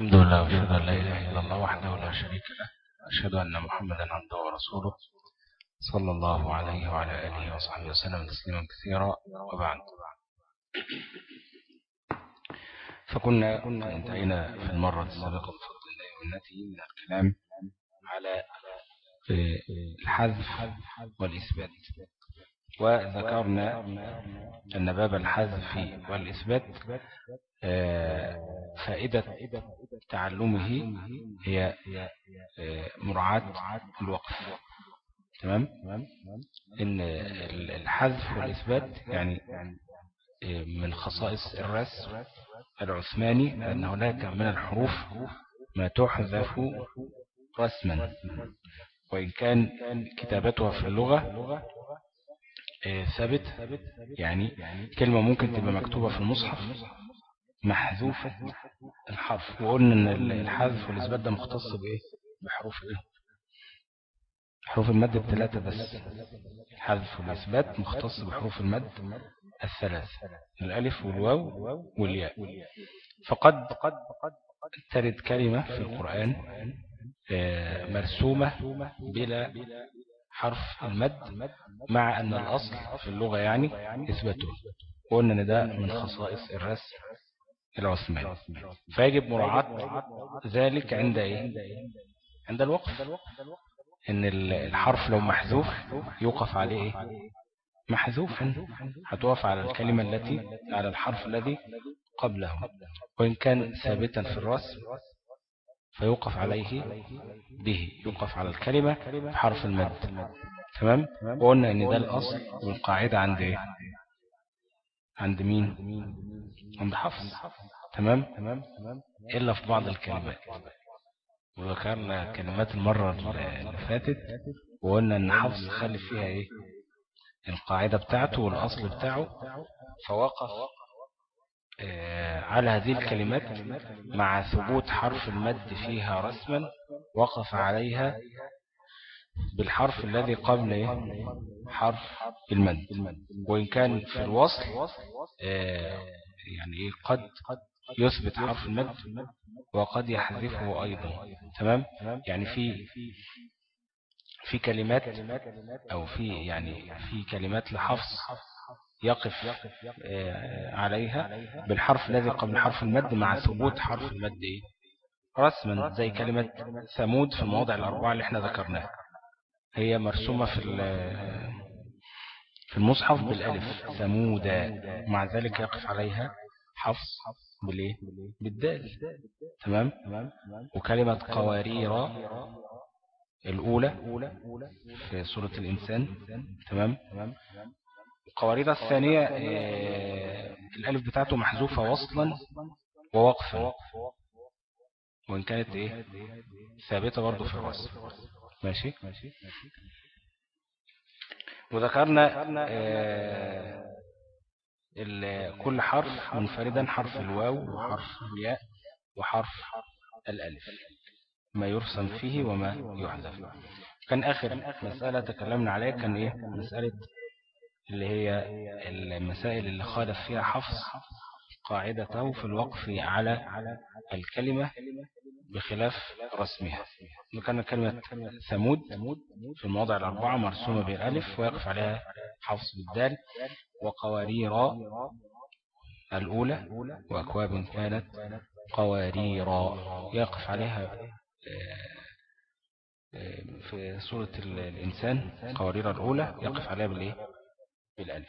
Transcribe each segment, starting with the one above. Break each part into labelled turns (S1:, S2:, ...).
S1: الحمد لله وأشهد أن لا إله إلا الله وحده لا شريك له أشهد أن محمدا عبده ورسوله صلى الله عليه وعلى آله وصحبه وسلم تسليما كثيرا وبعد فكنا انتهينا في المرة السابقة بفضل الله ومنته من الكلام على الحذف والإثبات وذكرنا أن باب الحذف والإثبات فائدة تعلمه هي مراعاة الوقف تمام إن الحذف والإثبات يعني من خصائص الرسم العثماني أن هناك من الحروف ما تحذف رسما وإن كان كتابتها في اللغة ثابت يعني كلمة ممكن تبقى مكتوبة في المصحف محذوفة الحرف وقلنا ان الحذف والإثبات ده مختص بإيه بحروف إيه حروف المد الثلاثة بس الحذف والإثبات مختص بحروف المد الثلاث الألف والواو والياء فقد ترد كلمة في القرآن مرسومة بلا حرف المد مع أن الأصل في اللغة يعني إثباته قلنا أن ده من خصائص الرسم العثماني فيجب مراعاة ذلك عند إيه؟ عند الوقف إن الحرف لو محذوف يوقف عليه إيه؟ محذوف هتوقف على الكلمة التي على الحرف الذي قبله وإن كان ثابتا في الرسم فيوقف عليه به يوقف على الكلمة بحرف المد تمام وقلنا ان ده الاصل والقاعدة عند ايه عند مين عند حفظ تمام الا في بعض الكلمات وذكرنا كلمات المرة اللي فاتت وقلنا ان حفظ خلف فيها ايه القاعدة بتاعته والاصل بتاعه فوقف على هذه الكلمات مع ثبوت حرف المد فيها رسما وقف عليها بالحرف الذي قبل حرف المد وإن كان في الوصل يعني قد يثبت حرف المد وقد يحذفه أيضا تمام يعني في في كلمات أو في يعني في كلمات لحفظ يقف عليها بالحرف الذي قبل حرف المد مع ثبوت حرف المد رسما زي كلمة ثمود في المواضع الأربعة اللي احنا ذكرناها هي مرسومة في في المصحف بالألف ثمودا مع ذلك يقف عليها حفص بالايه بالدال تمام وكلمة قوارير الأولى في سورة الإنسان تمام القوارير الثانية الألف بتاعته محذوفة وصلا ووقفا وإن كانت إيه ثابتة برضو في الوصف ماشي وذكرنا كل حرف منفردا حرف الواو وحرف الياء وحرف الألف ما يرسم فيه وما يحذف كان آخر مسألة تكلمنا عليها كان إيه مسألة اللي هي المسائل اللي خالف فيها حفظ قاعدته في الوقف على الكلمة بخلاف رسمها كان كلمة ثمود في المواضع الأربعة مرسومة بالألف ويقف عليها حفظ بالدال وقوارير الأولى وأكواب كانت قوارير يقف عليها في سورة الإنسان قوارير الأولى يقف عليها بالإيه بالألف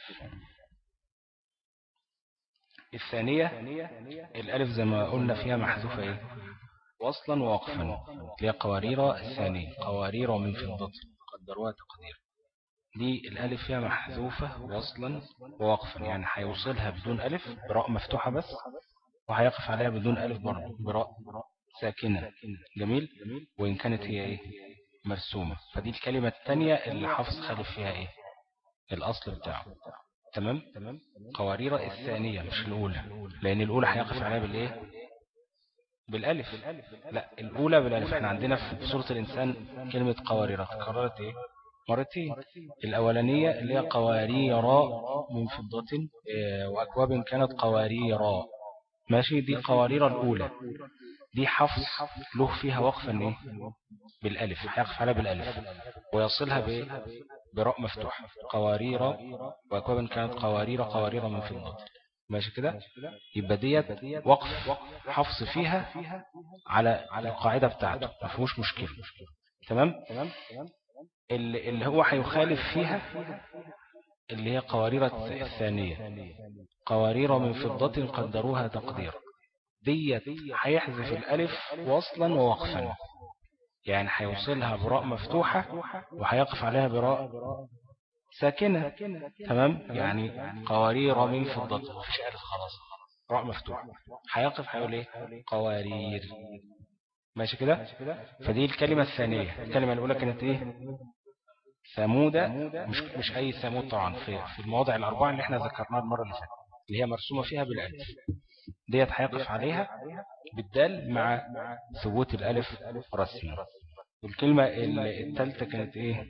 S1: الثانية الألف زي ما قلنا فيها محذوفة إيه؟ وصلا ووقفا هي قوارير الثانية قوارير من فضة قدروها تقدير دي الألف فيها محذوفة وصلا ووقفا يعني هيوصلها بدون ألف براء مفتوحة بس وهيقف عليها بدون ألف برضه براء ساكنة جميل وإن كانت هي إيه مرسومة فدي الكلمة الثانية اللي حفظ خالف فيها إيه الأصل بتاعه تمام قوارير الثانية مش الأولى لأن الأولى هيقف عليها بالإيه بالألف لا الأولى بالألف احنا عندنا في سورة الإنسان كلمة قوارير تكررت إيه مرتين الأولانية اللي هي قوارير من فضة وأكواب كانت قوارير ماشي دي قوارير الأولى دي حفص له فيها وقفا ايه بالالف هيقف عليها بالالف ويصلها بايه براء مفتوح قوارير واكوابا كانت قوارير قوارير من فضة ماشي كده يبقى ديت وقف حفص فيها على القاعدة بتاعته ما فيهوش مشكلة تمام اللي اللي هو هيخالف فيها اللي هي قوارير الثانية قوارير من فضة قدروها تقديرا ديت هيحذف الألف وصلا ووقفا يعني هيوصلها براء مفتوحة وهيقف عليها براء ساكنة تمام يعني قوارير من فضة مفيش ألف خلاص راء مفتوح هيقف هيقول ايه قوارير ماشي كده فدي الكلمة الثانية الكلمة الأولى كانت ايه ثمودة مش مش أي ثمود طبعا في في المواضع الأربعة اللي احنا ذكرناها المرة اللي فاتت اللي هي مرسومة فيها بالألف ديت هيقف عليها بالدال مع ثبوت الألف رسمي والكلمة الثالثة كانت ايه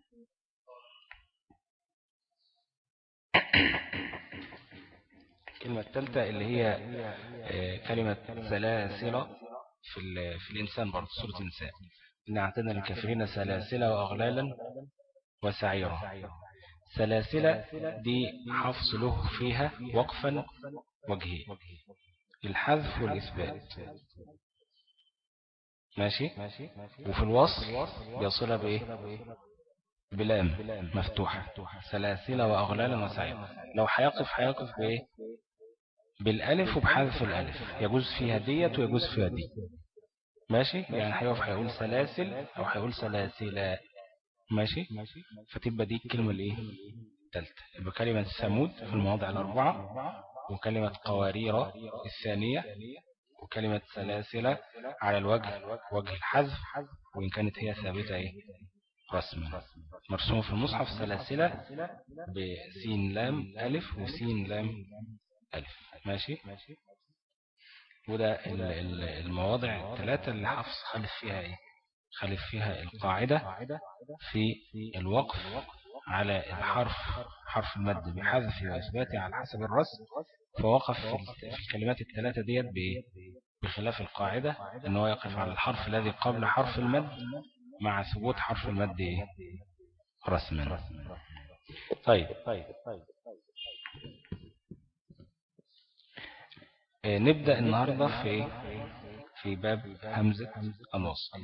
S1: الكلمة الثالثة اللي هي كلمة سلاسل في في الإنسان برضه سورة الإنسان إن أعتدنا للكافرين سلاسل وأغلالا وسعيرا سلاسل دي حفظ له فيها وقفا وجهي الحذف والإثبات ماشي وفي الوصل يصل بإيه بلام مفتوحة سلاسل وأغلالا وسعيرا لو هيقف هيقف بإيه بالألف وبحذف الألف يجوز فيها ديت ويجوز فيها دي ماشي يعني هيقف هيقول سلاسل أو هيقول سلاسل ماشي فتبقى دي الكلمة الايه الثالثة يبقى كلمة ثمود في المواضع الأربعة وكلمة قوارير الثانية وكلمة سلاسل على الوجه وجه الحذف وإن كانت هي ثابتة ايه رسما مرسومة في المصحف سلاسل بسين لام ألف وسين لام ألف ماشي وده المواضع الثلاثة اللي حفص خلف فيها ايه خلف فيها القاعدة في الوقف على الحرف حرف المد بحذف وإثباته على حسب الرسم فوقف في الكلمات الثلاثة ديت بخلاف القاعدة أنه يقف على الحرف الذي قبل حرف المد مع ثبوت حرف المد رسما طيب نبدأ النهاردة في في باب همزة الوصل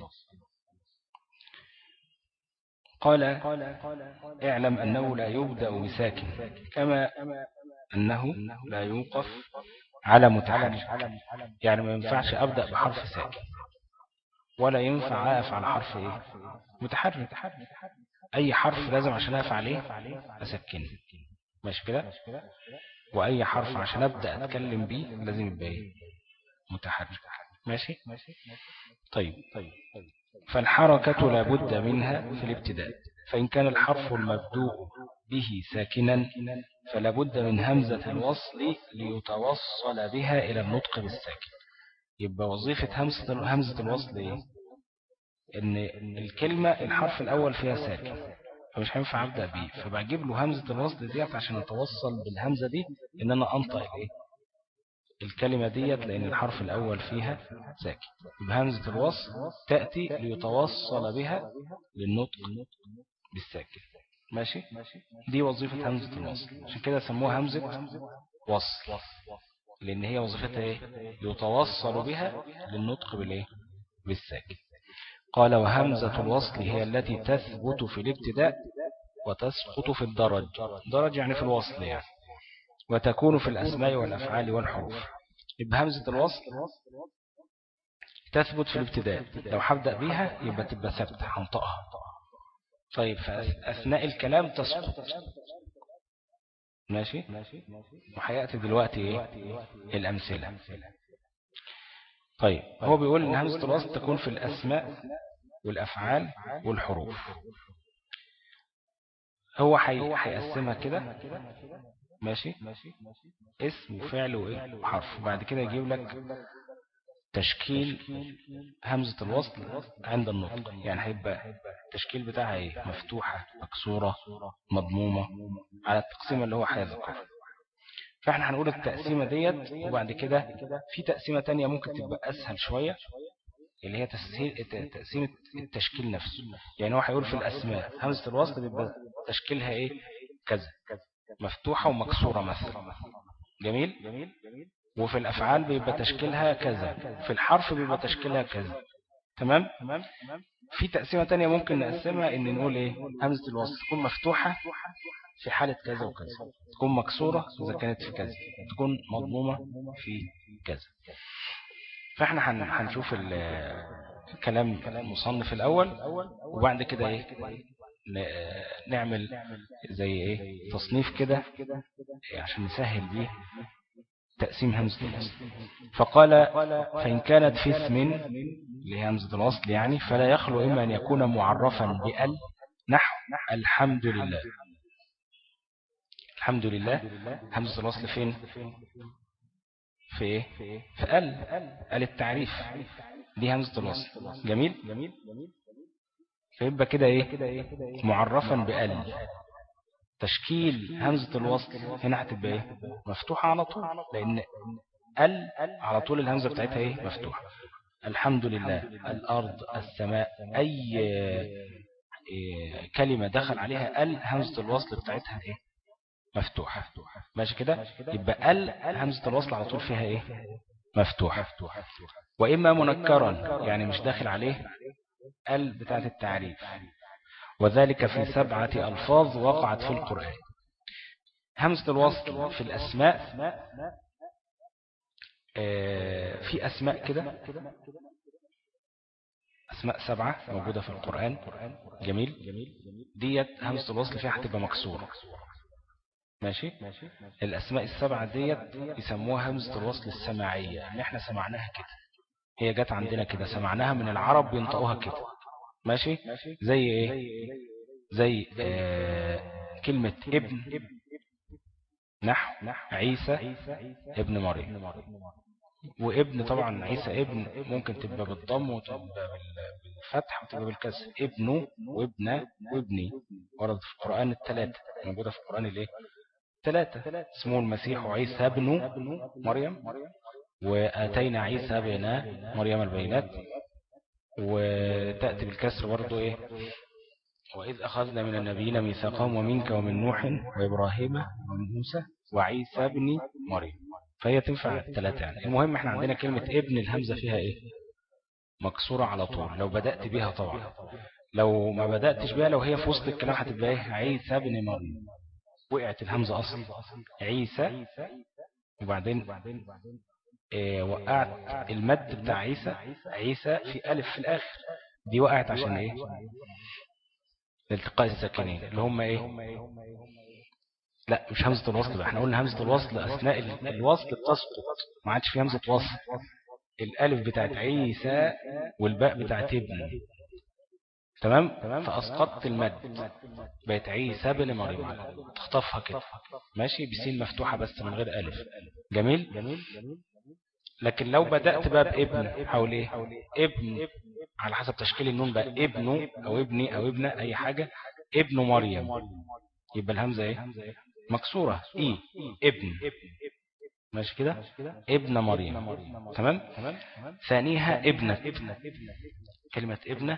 S1: قال اعلم أنه لا يبدأ بساكن كما أنه لا يوقف على متحرك يعني ما ينفعش أبدأ بحرف ساكن ولا ينفع أقف على حرف إيه متحرك أي حرف لازم عشان أقف عليه أسكنه ماشي كده وأي حرف عشان أبدأ أتكلم بيه لازم يبقى إيه متحرك ماشي طيب فالحركة لابد منها في الابتداء فإن كان الحرف المبدوء به ساكنا فلابد من همزة الوصل ليتوصل بها إلى النطق بالساكن يبقى وظيفة همزة همزة الوصل إيه؟ إن الكلمة الحرف الأول فيها ساكن فمش هينفع أبدأ بيه فبجيب له همزة الوصل ديت عشان أتوصل بالهمزة دي إن أنا أنطق إيه الكلمة ديت لأن الحرف الأول فيها ساكن بهمزة الوصل تأتي ليتوصل بها للنطق بالساكن ماشي دي وظيفة همزة الوصل عشان كده سموها همزة وصل لأن هي وظيفتها إيه يتوصل بها للنطق بالإيه بالساكن قال وهمزة الوصل هي التي تثبت في الابتداء وتسقط في الدرج درج يعني في الوصل يعني وتكون في الأسماء والأفعال والحروف يبقى همزة الوصل تثبت في الابتداء لو هبدأ بيها يبقى تبقى ثابتة هنطقها طيب فأثناء الكلام تسقط ماشي وهيأتي دلوقتي ايه الأمثلة طيب هو بيقول ان همزة الوصل تكون في الأسماء والأفعال والحروف هو هيقسمها كده ماشي اسم وفعل وايه وحرف وبعد كده يجيب لك تشكيل همزة الوصل عند النطق يعني هيبقى التشكيل بتاعها ايه مفتوحة مكسورة مضمومة على التقسيم اللي هو هيذكر فاحنا هنقول التقسيمة ديت وبعد كده في تقسيمة تانية ممكن تبقى أسهل شوية اللي هي تقسيمة التشكيل نفسه يعني هو هيقول في الأسماء همزة الوصل بيبقى تشكيلها إيه كذا مفتوحة ومكسورة مثلا جميل وفي الأفعال بيبقى تشكيلها كذا في الحرف بيبقى تشكيلها كذا تمام في تقسيمة تانية ممكن نقسمها ان نقول ايه همزة الوصل تكون مفتوحة في حالة كذا وكذا تكون مكسورة إذا كانت في كذا تكون مضمومة في كذا فاحنا هنشوف الكلام المصنف الأول وبعد كده ايه نعمل زي ايه تصنيف كده عشان نسهل بيه تقسيم همزة الوصل فقال فإن كانت في اسم لهمزة الوصل يعني فلا يخلو إما أن يكون معرفا بأل نحو الحمد لله الحمد لله همزة الوصل فين في ايه في ال ال التعريف دي همزة الوصل جميل فيبقى كده ايه معرفا بال تشكيل همزة الوصل هنا هتبقى ايه مفتوحة على طول لان ال على طول الهمزة بتاعتها ايه مفتوحة الحمد لله الأرض السماء أي كلمة دخل عليها ال همزة الوصل بتاعتها ايه مفتوحة ماشي كده يبقى ال همزة الوصل على طول فيها ايه مفتوحة وإما منكرا يعني مش داخل عليه ال بتاعت التعريف وذلك في سبعة ألفاظ وقعت في القرآن همزة الوصل في الأسماء آه، في أسماء كده أسماء سبعة موجودة في القرآن جميل ديت همزة الوصل فيها هتبقى مكسورة ماشي الأسماء السبعة ديت يسموها همزة الوصل السماعية يعني احنا سمعناها كده هي جت عندنا كده سمعناها من العرب بينطقوها كده ماشي زي ايه زي آه كلمة ابن نحو عيسى ابن مريم وابن طبعا عيسى ابن ممكن تبقى بالضم وتبقى بالفتح وتبقى بالكسر ابنه وابنه وابني ورد في القرآن الثلاثة موجودة في القرآن الايه ثلاثة اسمه المسيح وعيسى ابن مريم وآتينا عيسى ابن مريم البينات وتأتي بالكسر برضو إيه وإذ أخذنا من النبيين ميثاقهم ومنك ومن نوح وإبراهيم ومن موسى وعيسى ابن مريم فهي تنفع الثلاثة يعني المهم احنا عندنا كلمة ابن الهمزة فيها ايه مكسورة على طول لو بدأت بها طبعا لو ما بدأتش بها لو هي في وسط الكلام هتبقى ايه عيسى ابن مريم وقعت الهمزة أصلا عيسى وبعدين إيه وقعت المد بتاع عيسى عيسى في ألف في الآخر دي وقعت عشان ايه الالتقاء الساكنين اللي هم ايه لا مش همزة الوصل بقى احنا قلنا همزة الوصل أثناء الوصل بتسقط ما عادش في همزة وصل الألف بتاعت عيسى والباء بتاعت ابن تمام فأسقطت المد بقت عيسى بن مريم تخطفها كده ماشي بسين مفتوحة بس من غير ألف جميل لكن لو بدأت بقى بابن حول ايه ابن على حسب تشكيل النون بقى ابنه او ابني او ابنه اي حاجة ابن مريم يبقى الهمزة ايه مكسورة ايه ابن ماشي كده ابن مريم تمام ثانيها ابنة كلمة ابنة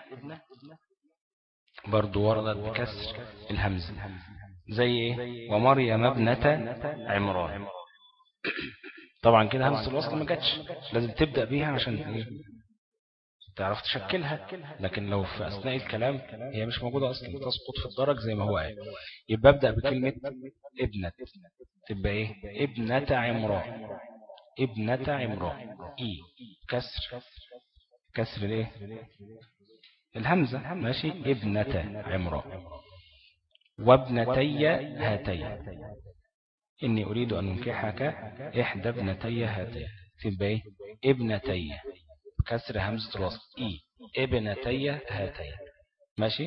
S1: برضو وردت بكسر الهمزة زي ايه ومريم ابنة عمران طبعا كده همزة الوصل ما جاتش لازم تبدأ بيها عشان تعرف تشكلها لكن لو في أثناء الكلام هي مش موجودة أصلا تسقط في الدرج زي ما هو قال يبقى أبدأ بكلمة ابنة تبقى إيه ابنة عمران ابنة عمران إي كسر كسر ليه الهمزة ماشي ابنة عمران وابنتي هاتين إني أريد أن أنكحك إحدى ابنتي هاتين تبقى إيه ابنتي كسر همزة الوصل إي ابنتي هاتين ماشي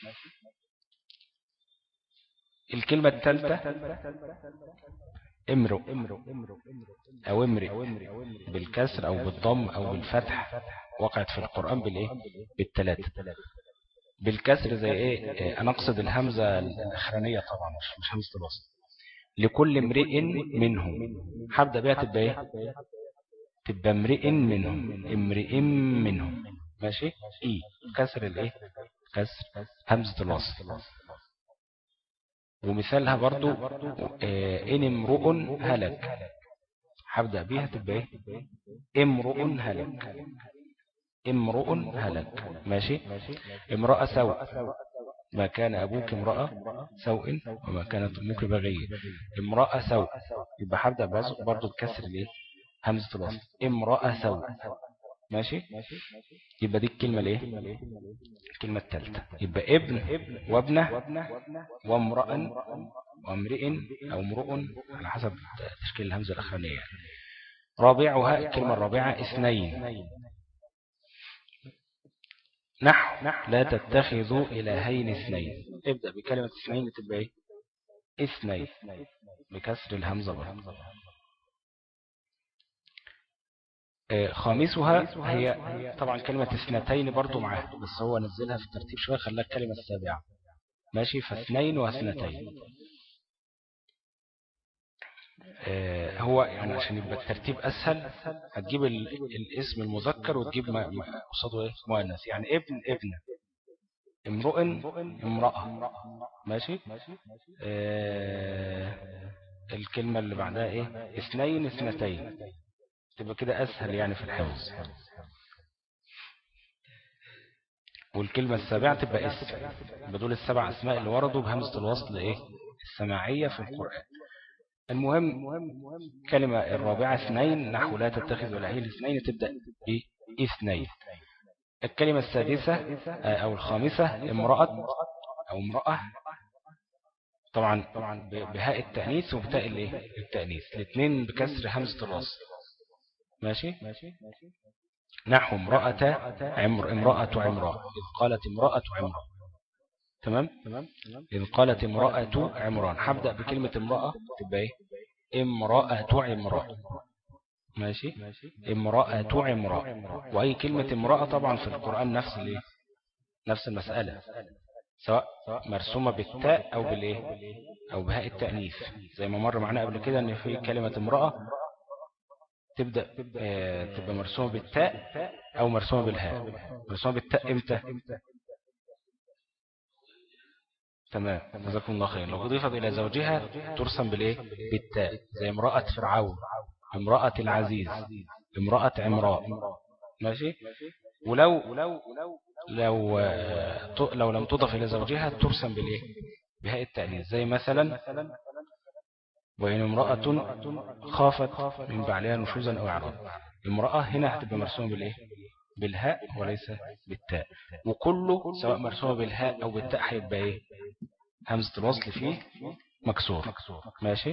S1: الكلمة الثالثة امرؤ أو امرئ بالكسر أو بالضم أو بالفتح وقعت في القرآن بالإيه بالثلاثة بالكسر زي إيه أنا أقصد الهمزة الأخرانية طبعا مش همزة الوصل لكل امرئ منهم هبدأ بيها تبقى ايه تبقى امرئ منهم امرئ منهم ماشي اي كسر الايه كسر همزة الوصل ومثالها برضو آه، ان امرؤ هلك هبدأ بيها تبقى ايه امرؤ هلك امرؤ هلك ماشي امرأة سوء ما كان أبوك امرأة سوء وما كانت أمك بغية امرأة سوء يبقى هبدأ برضو الكسر ليه همزة الوصل امرأة سوء ماشي يبقى دي الكلمة ليه الكلمة الثالثة يبقى ابن وابنه وامرأ وامرئ أو امرؤ على حسب تشكيل الهمزة الأخرانية رابعها الكلمة الرابعة اثنين نحو لا تتخذوا إلهين اثنين ابدأ بكلمة اثنين تبقى ايه اثنين بكسر الهمزة برضه آه، خامسها هي طبعا كلمة اثنتين برضو معاه بس هو نزلها في الترتيب شوية خلاها الكلمة السابعة ماشي فاثنين واثنتين آه، هو يعني عشان يبقى الترتيب أسهل هتجيب الاسم المذكر وتجيب قصاده ايه مؤنث يعني ابن ابن امرؤ امرأة ماشي آه الكلمة اللي بعدها ايه اثنين اثنتين تبقى كده أسهل يعني في الحفظ والكلمة السابعة تبقى اسم بدول السبع أسماء اللي وردوا بهمزة الوصل إيه السماعية في القرآن المهم كلمة الرابعة اثنين نحو لا تتخذ العين اثنين تبدأ باثنين الكلمة السادسة آه، أو الخامسة امرأة أو امرأة طبعا طبعا بهاء التأنيث وبتاء الايه التأنيث الاثنين بكسر همزة الوصل ماشي نحو امرأة عمر امرأة عمراء إذ قالت امرأة عمراء تمام إذ قالت امرأة عمران هبدأ بكلمة امرأة تبقى ايه امرأة عمراء ماشي امرأة عمراء وأي كلمة امرأة طبعا في القرآن نفس الايه نفس المسألة سواء مرسومة بالتاء أو بالإيه أو بهاء التأنيث زي ما مر معنا قبل كده أن في كلمة امرأة تبدأ آه، تبقى مرسومة بالتاء أو مرسومة بالهاء مرسومة بالتاء إمتى تمام جزاكم الله خير لو أضيفت إلى زوجها ترسم بالإيه بالتاء زي امرأة فرعون امرأة العزيز امرأة عمراء ماشي ولو لو لو لم تضف إلى زوجها ترسم بالإيه بهاء التأنيث زي مثلا وإن امرأة خافت من بعلها نشوزا أو إعراض المرأة هنا هتبقى مرسومة بالإيه بالهاء وليس بالتاء وكله سواء مرسومة بالهاء أو بالتاء هيبقى إيه همزة الوصل فيه مكسور ماشي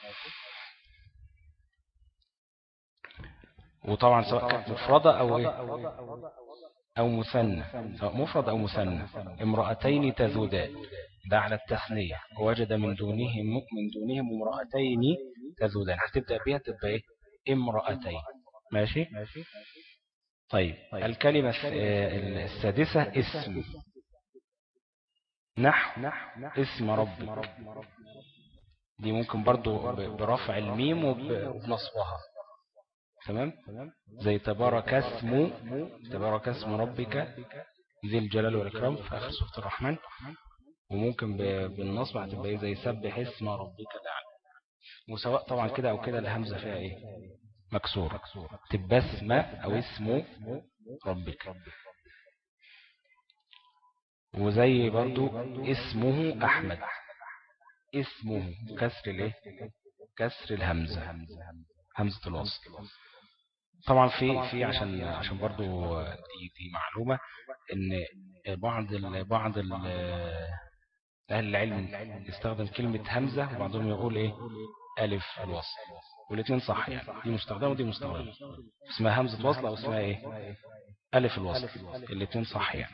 S1: وطبعا سواء كانت مفردة أو إيه أو مثنى سواء مفرد أو مثنى امرأتين تذودان ده على التثنية ووجد من دونهم من دونهم امرأتين تذودان هتبدأ بها تبقى إيه امرأتين ماشي طيب الكلمة السادسة اسم نحو اسم ربك دي ممكن برضو برفع الميم وبنصبها تمام زي تبارك اسم تبارك اسم ربك ذي الجلال والإكرام في آخر سورة الرحمن وممكن بالنصب هتبقى إيه؟ زي سبح اسم ربك الأعلى وسواء طبعا كده أو كده الهمزة فيها إيه مكسور تبقى اسم أو اسم ربك وزي برضو اسمه أحمد اسمه كسر الايه كسر الهمزة همزة الوصل طبعا في في عشان عشان برضو دي دي معلومة ان بعض ال بعض ال اهل العلم يستخدم كلمة همزة وبعضهم يقول ايه الف الوصل والاثنين صح يعني دي مستخدمة ودي مستخدمة اسمها همزة وصل او اسمها ايه الف الوصل الاثنين صح يعني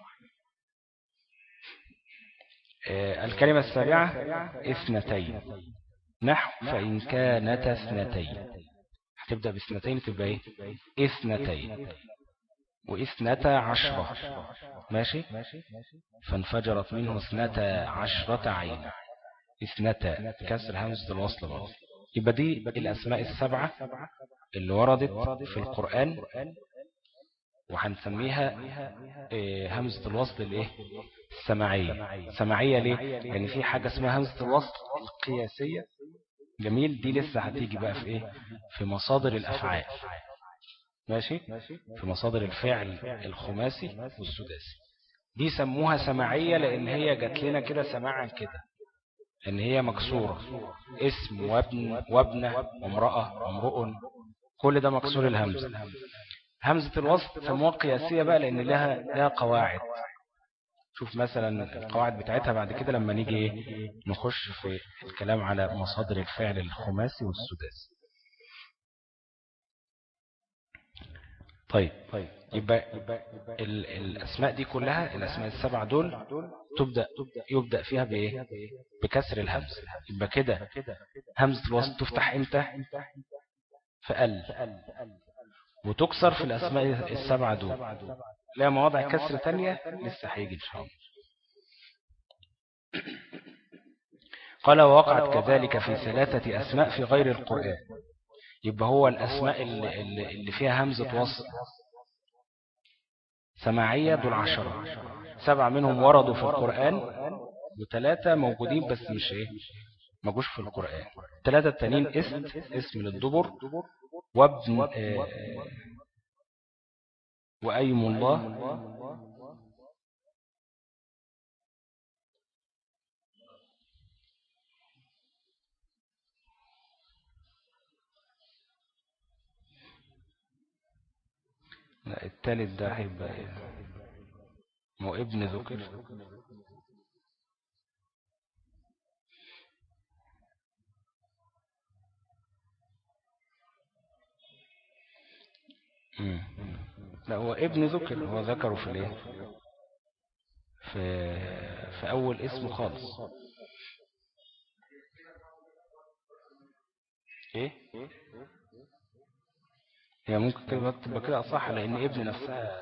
S1: آه، الكلمة السابعة اثنتين نحو فإن كانت اثنتين هتبدأ باثنتين تبقى ايه اثنتين واثنتا عشرة ماشي فانفجرت منه اثنتا عشرة عين اثنتا كسر همزة الوصل برضه يبقى دي الأسماء السبعة اللي وردت في القرآن وهنسميها إيه، همزة الوصل الايه السماعية سماعية ليه يعني في حاجة اسمها همزة الوصل القياسية جميل دي لسه هتيجي بقى في ايه في مصادر الافعال ماشي في مصادر الفعل الخماسي والسداسي دي سموها سماعية لان هي جات لنا كده سماعا كده ان هي مكسورة اسم وابن وابنة وامرأة وامرؤ كل ده مكسور الهمزة همزة الوصل سموها قياسية بقى لان لها لها قواعد شوف مثلا القواعد بتاعتها بعد كده لما نيجي ايه نخش في الكلام على مصادر الفعل الخماسي والسداسي طيب طيب يبقى الأسماء دي كلها الأسماء السبعة دول تبدأ يبدأ فيها بإيه بكسر الهمز يبقى كده همزة الوسط تفتح امتى في ال وتكسر في الأسماء السبعة دول لا مواضع كسر تانية لسه هيجي إن شاء الله قال ووقعت كذلك في ثلاثة أسماء في غير القرآن يبقى هو الأسماء اللي, اللي فيها همزة وصل سماعية دول عشرة سبعة منهم وردوا في القرآن وثلاثة موجودين بس مش ايه موجوش في القرآن ثلاثة التانيين اسم اسم للدبر وابن آه وأيم الله لا التالت ده هيبقى مو ابن ذكر لا هو ابن ذكر هو ذكره في الايه في في اول اسمه خالص ايه هي ممكن كده تبقى كده صح لان ابن نفسها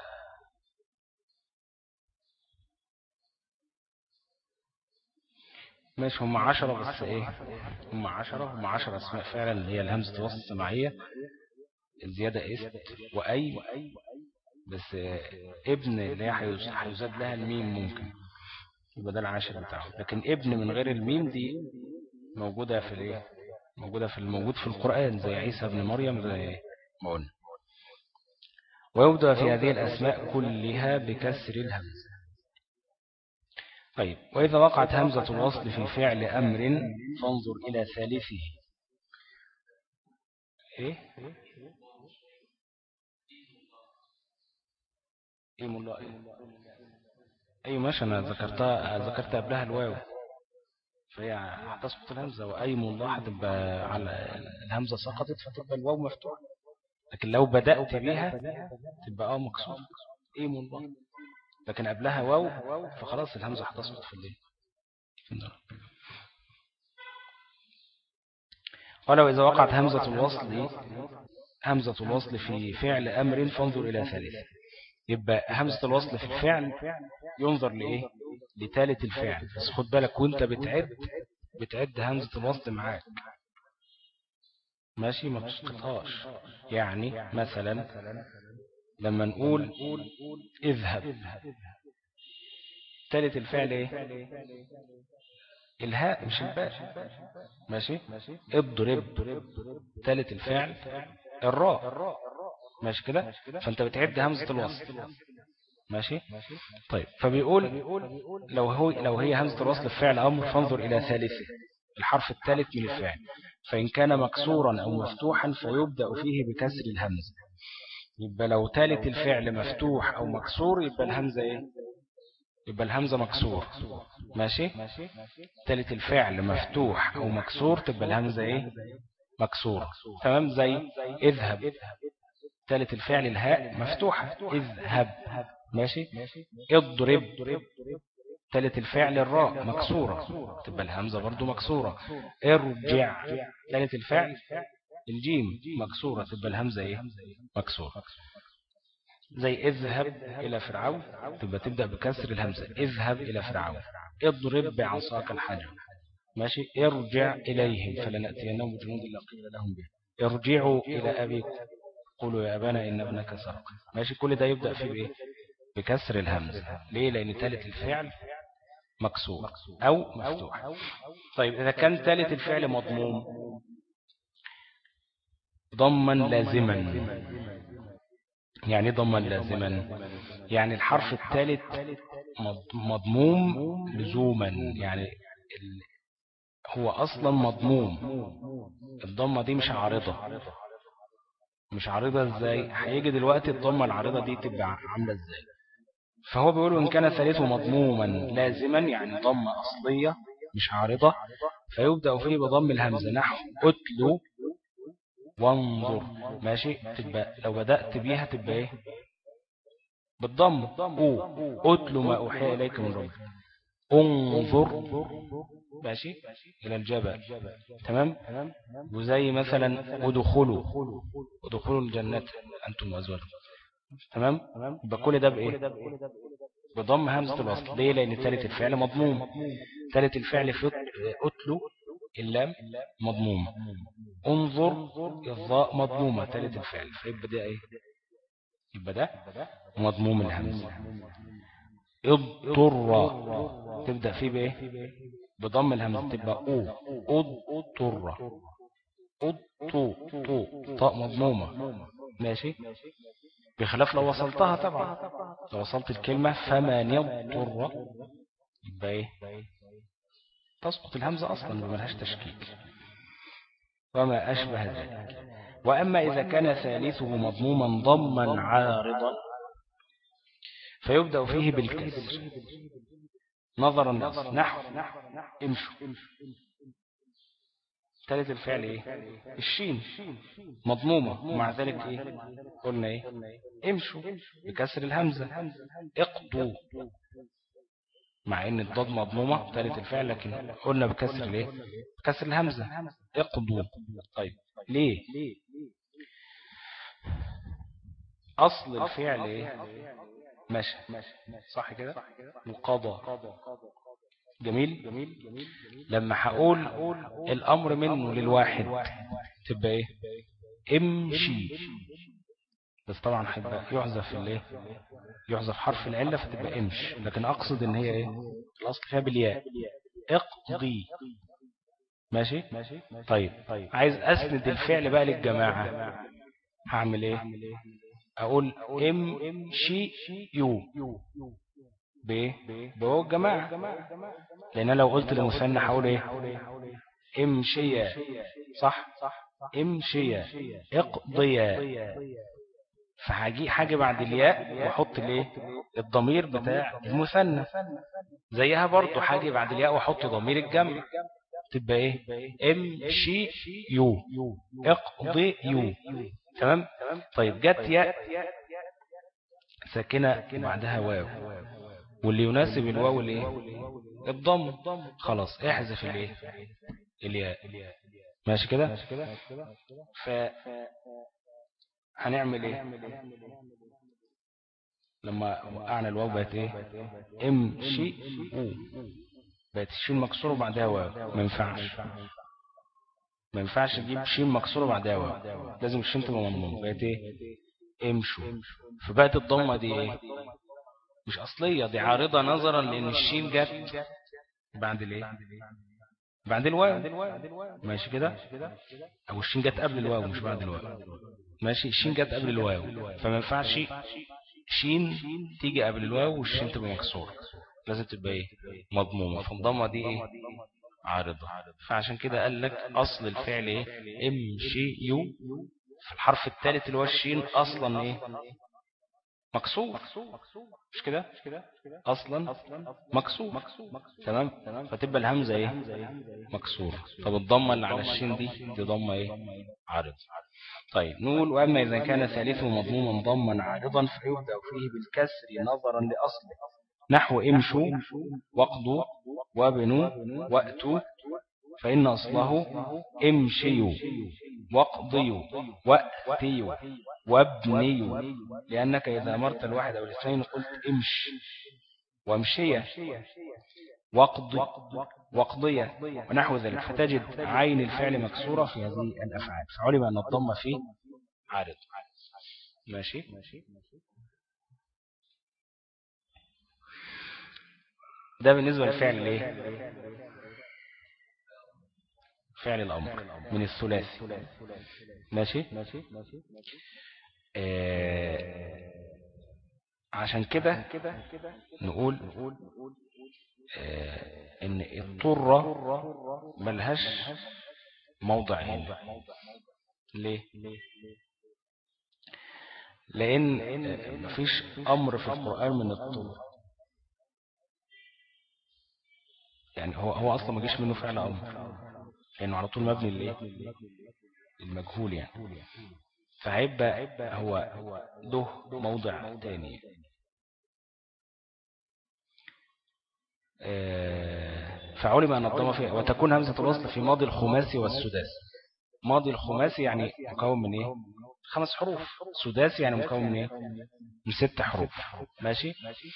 S1: ماشي هم عشرة بس ايه هم عشرة هم عشرة اسماء فعلا اللي هي الهمزة الوسط السماعية الزيادة است وأي بس ابن اللي هي هيزاد لها الميم ممكن يبقى ده العاشر بتاعه لكن ابن من غير الميم دي موجودة في الايه موجودة في الموجود في القرآن زي عيسى ابن مريم زي ما قلنا ويبدأ في هذه الأسماء كلها بكسر الهمزة طيب وإذا وقعت همزة الوصل في فعل أمر فانظر إلى ثالثه إيه إيه ملا إيه أي ماشي أنا ذكرتها ذكرت قبلها الواو فهي هتسقط الهمزة وأي ملا هتبقى على الهمزة سقطت فتبقى الواو مفتوحة لكن لو بدأت بها تبقى اه مكسور ايه ملا لكن قبلها واو فخلاص الهمزة هتسقط في الليل قال وإذا وقعت همزة الوصل همزة الوصل في فعل أمر فانظر إلى ثالث يبقى همزة الوصل في الفعل ينظر لإيه لثالث الفعل بس خد بالك وانت بتعد بتعد همزة الوصل معاك ماشي ما تسقطهاش يعني مثلا لما نقول اذهب ثالث الفعل ايه الهاء مش الباء ماشي اضرب ثالث الفعل الراء ماشي كده فانت بتعد همزة الوصل ماشي طيب فبيقول لو هو لو هي همزة الوصل في فعل امر فانظر الى ثالثه الحرف الثالث من الفعل فإن كان مكسورا أو مفتوحا فيبدأ فيه بكسر الهمزة يبقى لو ثالث الفعل مفتوح أو مكسور يبقى الهمزة إيه يبقى الهمزة مكسور ماشي ثالث الفعل مفتوح أو مكسور تبقى الهمزة إيه مكسورة تمام زي اذهب ثالث الفعل الهاء مفتوحة اذهب ماشي اضرب ثالث الفعل الراء مكسورة تبقى الهمزة برضو مكسورة ارجع ثالث الفعل الجيم مكسورة تبقى الهمزة ايه مكسورة زي اذهب إلى فرعون تبقى تبدأ بكسر الهمزة اذهب إلى فرعون اضرب بعصاك الحجر ماشي ارجع إليهم فلنأتينهم بجنود لا قيل لهم به ارجعوا إلى أبيكم قولوا يا أبانا إن ابنك سرق ماشي كل ده يبدأ فيه بإيه بكسر الهمزة ليه لأن ثالث الفعل مكسور أو مفتوح طيب إذا كان ثالث الفعل مضموم ضما لازما يعني ضما لازما يعني الحرف الثالث مضموم لزوما يعني هو أصلا مضموم الضمة دي مش عارضة مش عارضة ازاي هيجي دلوقتي الضمة العارضة دي تبقى عاملة ازاي فهو بيقول إن كان ثالثه مضموما لازما يعني ضمة أصلية مش عارضة فيبدأ فيه بضم الهمزة نحو أتلو وانظر ماشي تبقى لو بدأت بيها تبقى ايه بالضم أو أتلو ما أوحي إليك من ربك انظر ماشي إلى الجبل تمام وزي مثلا ادخلوا ادخلوا الجنة أنتم وأزواجكم تمام يبقى كل ده بإيه بضم همزة الوصل ليه لأن ثالث الفعل مضموم ثالث الفعل في أتلو اللام مضموم انظر الضاء مضمومة ثالث الفعل فيبقى ده ايه يبقى ده مضموم الهمزة اضطر تبدأ فيه بايه بضم الهمزة تبقى او اضطر اضطو طو طاء مضمومة ماشي بخلاف لو وصلتها طبعا لو وصلت الكلمة فمن يضطر يبقى ايه تسقط الهمزة أصلا بملهاش تشكيك وما أشبه ذلك وأما إذا كان ثالثه مضموما ضما عارضا فيبدأ فيه بالكسر نظرا نحو امشوا ثالث الفعل ايه الشين مضمومة ومع ذلك ايه قلنا ايه امشوا بكسر الهمزة اقضوا مع ان الضاد مضمومة ثالث الفعل لكن قلنا بكسر ليه بكسر الهمزة اقضوا طيب ليه اصل الفعل ايه ماشي صح كده وقضى جميل لما هقول الامر منه للواحد تبقى ايه امشي بس طبعا هيبقى يحذف الايه يحذف حرف العله فتبقى امش لكن اقصد ان هي ايه الاصل فيها بالياء اقضي ماشي طيب عايز اسند الفعل بقى للجماعه هعمل ايه اقول امشي يو بايه بهو الجماعه لان لو قلت للمثنى هقول ايه امشي صح امشي اقضي فهجي حاجة بعد الياء واحط الايه الضمير بتاع المثنى زيها برضو حاجة بعد الياء واحط ضمير الجمع تبقى ايه امشي يو اقضي يو تمام طيب جت ياء ساكنة بعدها واو واللي يناسب الواو الايه الضم خلاص احذف الايه الياء ماشي كده ف هنعمل ايه لما وقعنا الواو بقت ايه امشي او بقت الشين مكسوره بعدها واو ما ينفعش ما ينفعش تجيب شين مكسوره بعدها واو لازم الشين تبقى مضمومه بقت ايه امشوا فبقت الضمه دي ايه مش اصليه دي عارضه نظرا لان الشين جت بعد الايه بعد الواو ماشي كده او الشين جت قبل الواو مش بعد الواو ماشي الشين جت قبل الواو فما ينفعش شين تيجي قبل الواو والشين تبقى مكسوره لازم تبقى ايه مضمومه فالضمه دي ايه عارضه فعشان كده قال لك اصل الفعل ايه امشي يو في الحرف الثالث اللي هو الشين اصلا ايه مكسور مش كده اصلا مكسور تمام فتبقى الهمزه ايه مكسور طب الضمه اللي على الشين دي دي ضمه ايه عارضه طيب نقول واما اذا كان ثالثه مضموما ضما عارضا فيبدا فيه بالكسر نظرا لاصله نحو امشوا واقضوا وابنوا واتوا فإن أصله امشيوا واقضيوا وأتيوا وابنيوا لأنك إذا أمرت الواحد أو الاثنين قلت امش وامشي واقضي وقضية ونحو ذلك فتجد عين الفعل مكسورة في هذه الأفعال فعلم أن الضم فيه عارض ماشي ده بالنسبة للفعل الايه فعل الأمر من الثلاثي ماشي آه عشان كده نقول آه ان الطرة ملهاش موضع هنا ليه لان مفيش امر في القرآن من الطرة يعني هو هو اصلا ما جيش منه فعل امر لانه على طول مبني للايه المجهول يعني فهيبقى هو له موضع تاني فعلم أن الضم فيه وتكون همزة الوصل في ماضي الخماسي والسداسي ماضي الخماسي يعني مكون من ايه خمس حروف سداسي يعني مكون من ايه من ست حروف ماشي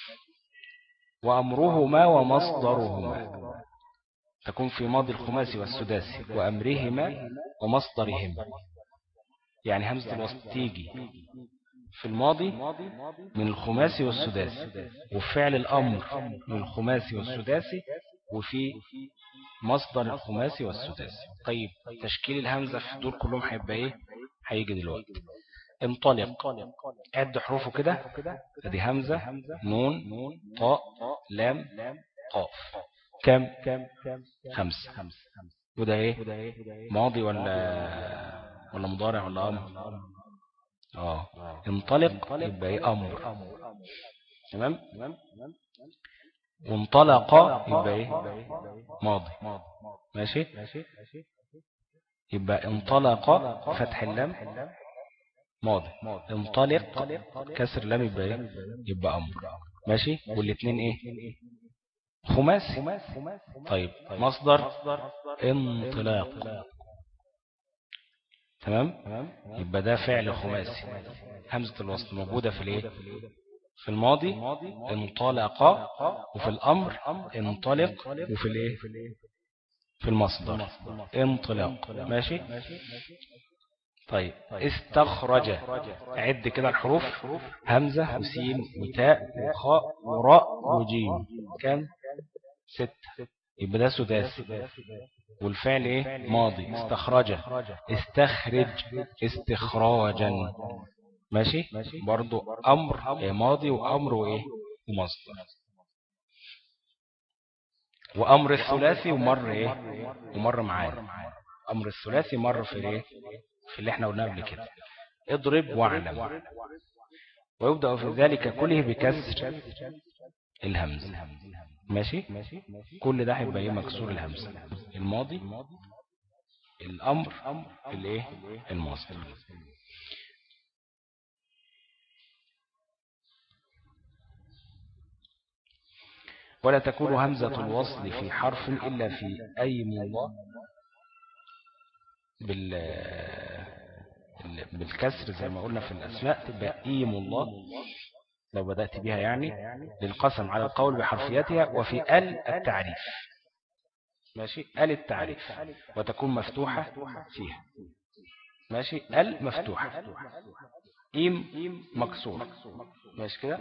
S1: وأمرهما ومصدرهما تكون في ماضي الخماسي والسداسي وأمرهما ومصدرهما يعني همزة الوصل تيجي في الماضي من الخماسي والسداسي وفعل الأمر من الخماسي والسداسي وفي مصدر الخماسي والسداسي طيب تشكيل الهمزة في دول كلهم هيبقى ايه هيجي دلوقتي انطلق عد حروفه كده ادي همزة نون طاء لام قاف كم خمسة وده ايه ماضي ولا ولا مضارع ولا امر اه انطلق يبقى ايه امر تمام وانطلق يبقى ايه ماضي ماشي يبقى انطلق فتح اللام ماضي انطلق كسر اللام يبقى ايه يبقى امر ماشي والاثنين ايه خماسي طيب مصدر انطلاق تمام يبقى ده فعل خماسي همزة الوصل موجودة في الايه في الماضي انطلق وفي الامر انطلق وفي الايه في المصدر انطلاق ماشي طيب استخرج عد كده الحروف همزة وسين وتاء وخاء وراء وجيم كم ستة يبقى ده سداسي والفعل ايه ماضي استخرج استخرج استخراجا ماشي برضو امر ماضي وامر وايه ومصدر وامر الثلاثي ومر ايه ومر معانا امر الثلاثي مر في ايه في اللي احنا قلناه قبل كده اضرب واعلم ويبدأ في ذلك كله بكسر الهمز ماشي كل ده هيبقى ايه مكسور الهمزة الماضي الامر الايه المصدر ولا تكون همزة الوصل في حرف إلا في أي موضع بال بالكسر زي ما قلنا في الأسماء تبقى إيم الله لو بدأت بها يعني للقسم على القول بحرفيتها وفي ال التعريف ماشي ال التعريف وتكون مفتوحة فيها ماشي ال مفتوحة إيم مكسور ماشي كده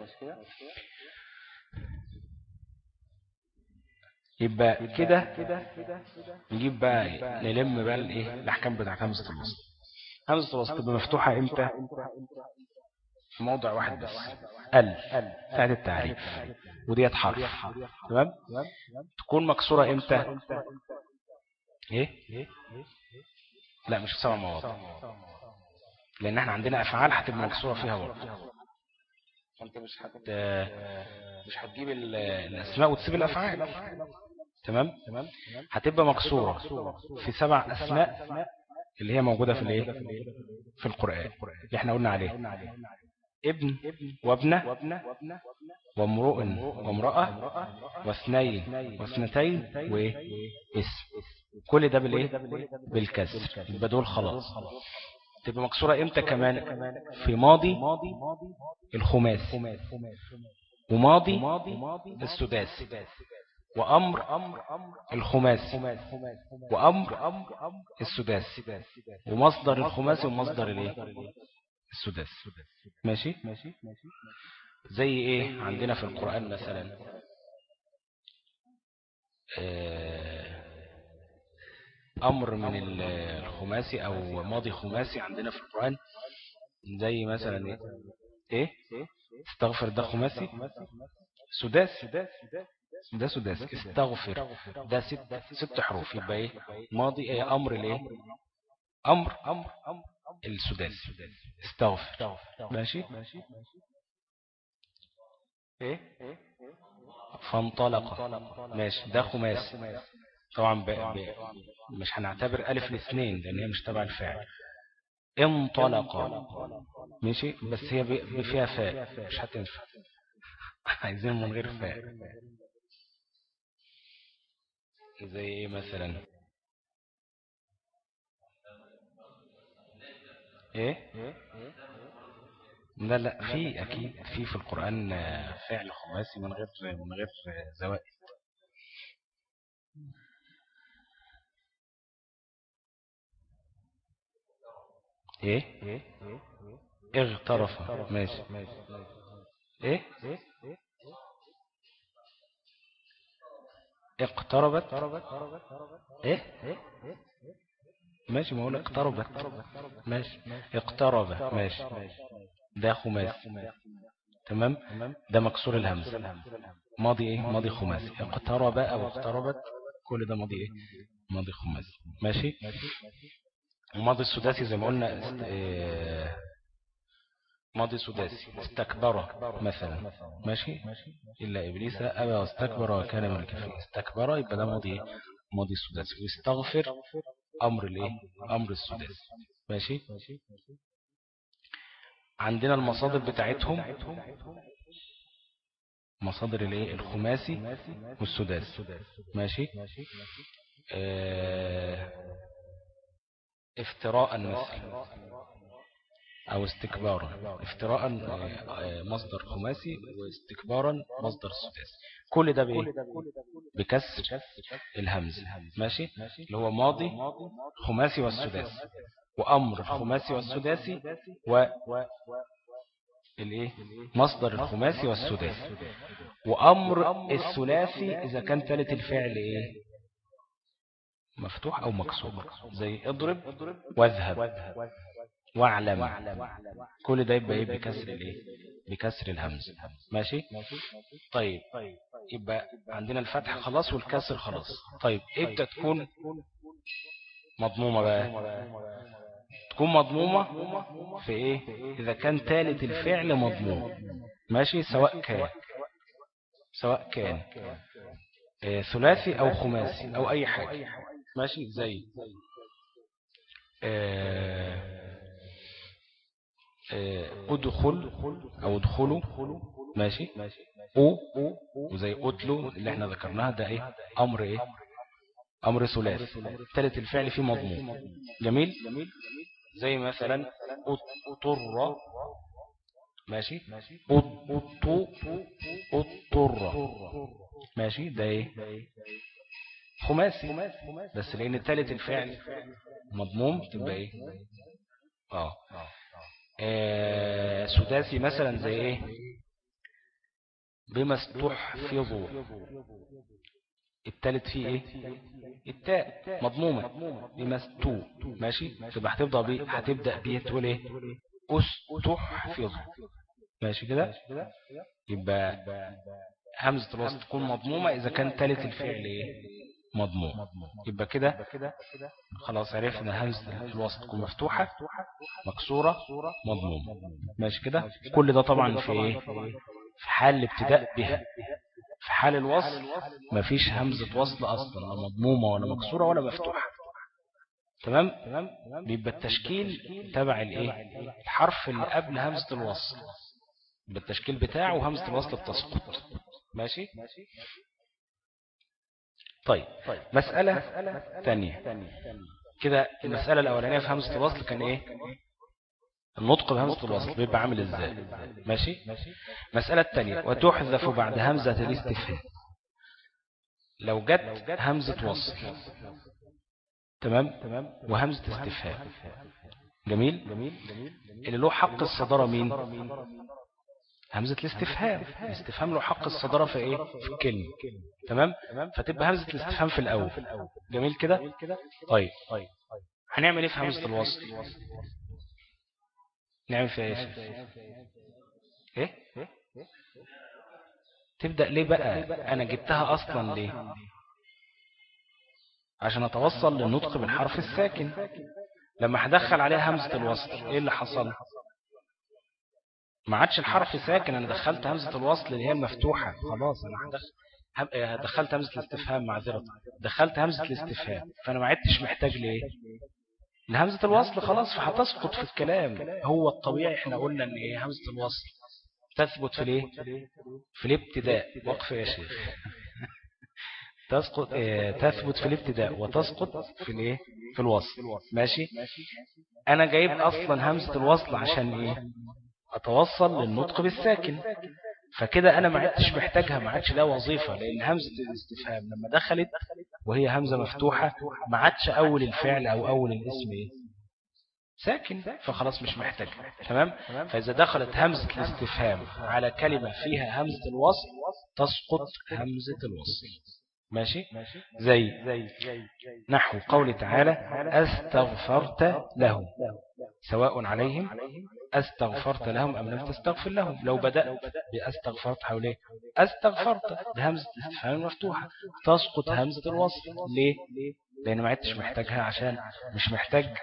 S1: يبقى كده نجيب بقى نلم بقى الايه الاحكام بتاعت همزه الوصل همزه الوصل تبقى مفتوحه امتى في موضع واحد بس ال بتاعت التعريف وديت حرف تمام تكون مكسوره امتى ايه لا مش في سبع مواضع لان احنا عندنا افعال هتبقى مكسوره فيها برضه فانت مش هت مش هتجيب الاسماء وتسيب الافعال تمام هتبقى مكسوره في سبع اسماء اللي هي موجوده في الايه في القران اللي احنا قلنا عليه ابن وابنه وامرؤ وامراه واثنين واثنتين واسم كل ده بالايه بالكسر يبقى دول خلاص تبقى مكسورة امتى كمان في ماضي الخماسي وماضي السداسي وأمر الخماسي وأمر السداسي ومصدر الخماسي ومصدر الايه السداسي ماشي زي ايه عندنا في القرآن مثلا آه، أمر من الخماسي أو ماضي خماسي عندنا في القرآن زي مثلا ايه ايه استغفر ده خماسي سداسي ده سداسي استغفر ده ست ست حروف يبقى ايه ماضي ايه امر الايه امر امر السداسي استغفر ماشي ايه فانطلق ماشي ده خماسي طبعا ب... ب... مش هنعتبر ألف الاثنين لأن هي مش تبع الفعل انطلق ماشي بس هي ب... فيها فاء مش هتنفع عايزين من غير فاء زي ايه مثلا ايه لا لا في اكيد في في القرآن فعل خماسي من غير من غير زوائد ايه اغترف ماشي ايه اقتربت ايه ماشي ما اقول اقتربت ماشي اقترب ماشي ده خماسي تمام ده مكسور الهمز ماضي ايه ماضي خماسي اقترب او اقتربت كل ده ماضي ايه ماضي خماسي ماشي وماضي السداسي زي ما قلنا إيه ماضي سداسي استكبر مثلا ماشي إلا إبليس أبى واستكبر وكان من الكافرين استكبر يبقى ده ماضي ماضي سداسي واستغفر أمر الإيه أمر السداسي ماشي عندنا المصادر بتاعتهم مصادر الايه الخماسي والسداسي ماشي اه افتراء مثل أو استكبارا افتراء مصدر خماسي واستكبارا مصدر سداسي كل ده بإيه بكسر الهمز ماشي اللي هو ماضي خماسي والسداسي وأمر الخماسي والسداسي و الايه مصدر الخماسي والسداسي وأمر الثلاثي إذا كان ثالث الفعل إيه مفتوح أو مكسور زي اضرب واذهب واعلم كل ده يبقى ايه بكسر الايه بكسر الهمز ماشي طيب يبقى عندنا الفتح خلاص والكسر خلاص طيب امتى تكون مضمومة بقى تكون مضمومة في ايه اذا كان ثالث الفعل مضموم ماشي سواء كان سواء كان آه ثلاثي او خماسي او اي حاجة ماشي زي آه ادخل او ادخلوا ماشي او وزي اتلو اللي احنا ذكرناها ده ايه امر ايه امر ثلاثي ثالث الفعل فيه مضمون جميل زي مثلا اضطر ماشي اضطو اضطر ماشي ده ايه خماسي بس لان ثالث الفعل مضموم تبقى ايه اه آه سداسي مثلا زي ايه بما استحفظوا التالت فيه ايه التاء مضمومة بما استو ماشي تبقى هتبدأ بيه هتبدأ بيه تقول ايه استحفظ ماشي كده يبقى همزة الوسط تكون مضمومة اذا كان تالت الفعل ايه مضموم يبقى كده خلاص عرفنا همزة الوسط تكون مفتوحة مكسورة مضموم ماشي كده كل ده طبعا في ايه في حال الابتداء بها في حال الوصل مفيش همزة وصل اصلا لا مضمومة ولا مكسورة ولا مفتوحة تمام بيبقى التشكيل تبع الايه الحرف اللي قبل همزة الوصل بالتشكيل بتاعه همزة الوصل بتسقط ماشي طيب مسألة ثانية كده المسألة الأولانية في همزة الوصل كان إيه النطق بهمزة الوصل بيبقى عامل إزاي ماشي مسألة الثانية وتحذف بعد همزة الاستفهام لو جت همزة وصل تمام وهمزة استفهام جميل اللي له حق الصدارة مين همزة الاستفهام الاستفهام له حق الصدارة في ايه في الكلمة تمام فتبقى همزة الاستفهام في الاول جميل كده طيب هنعمل ايه في همزة الوصل نعمل فيها ايه ايه تبدأ ليه بقى انا جبتها اصلا ليه عشان اتوصل للنطق بالحرف الساكن لما هدخل عليها همزة الوصل ايه اللي حصل ما عادش الحرف ساكن انا دخلت همزة الوصل اللي هي المفتوحة خلاص انا هدخل دخلت همزة الاستفهام معذرة دخلت همزة الاستفهام فانا ما عدتش محتاج لايه لهمزة الوصل خلاص فهتسقط في الكلام هو الطبيعي احنا قلنا ان ايه همزة الوصل تثبت في الايه في الابتداء وقف يا شيخ تسقط اه تثبت في الابتداء وتسقط في الايه في الوصل ماشي انا جايب اصلا همزة الوصل عشان ايه اتوصل للنطق بالساكن فكده انا ما عدتش محتاجها ما عادش لها وظيفة لان همزة الاستفهام لما دخلت وهي همزة مفتوحة ما عادش اول الفعل او اول الاسم ايه ساكن فخلاص مش محتاجها تمام فاذا دخلت همزة الاستفهام على كلمة فيها همزة الوصل تسقط همزة الوصل ماشي زي نحو قول تعالى استغفرت لهم سواء عليهم استغفرت لهم أم لم تستغفر لهم لو بدأت بأستغفرت حواليه استغفرت بهمزة الاستفهام مفتوحة تسقط همزة الوصل ليه؟ لأن ما عدتش محتاجها عشان مش محتاج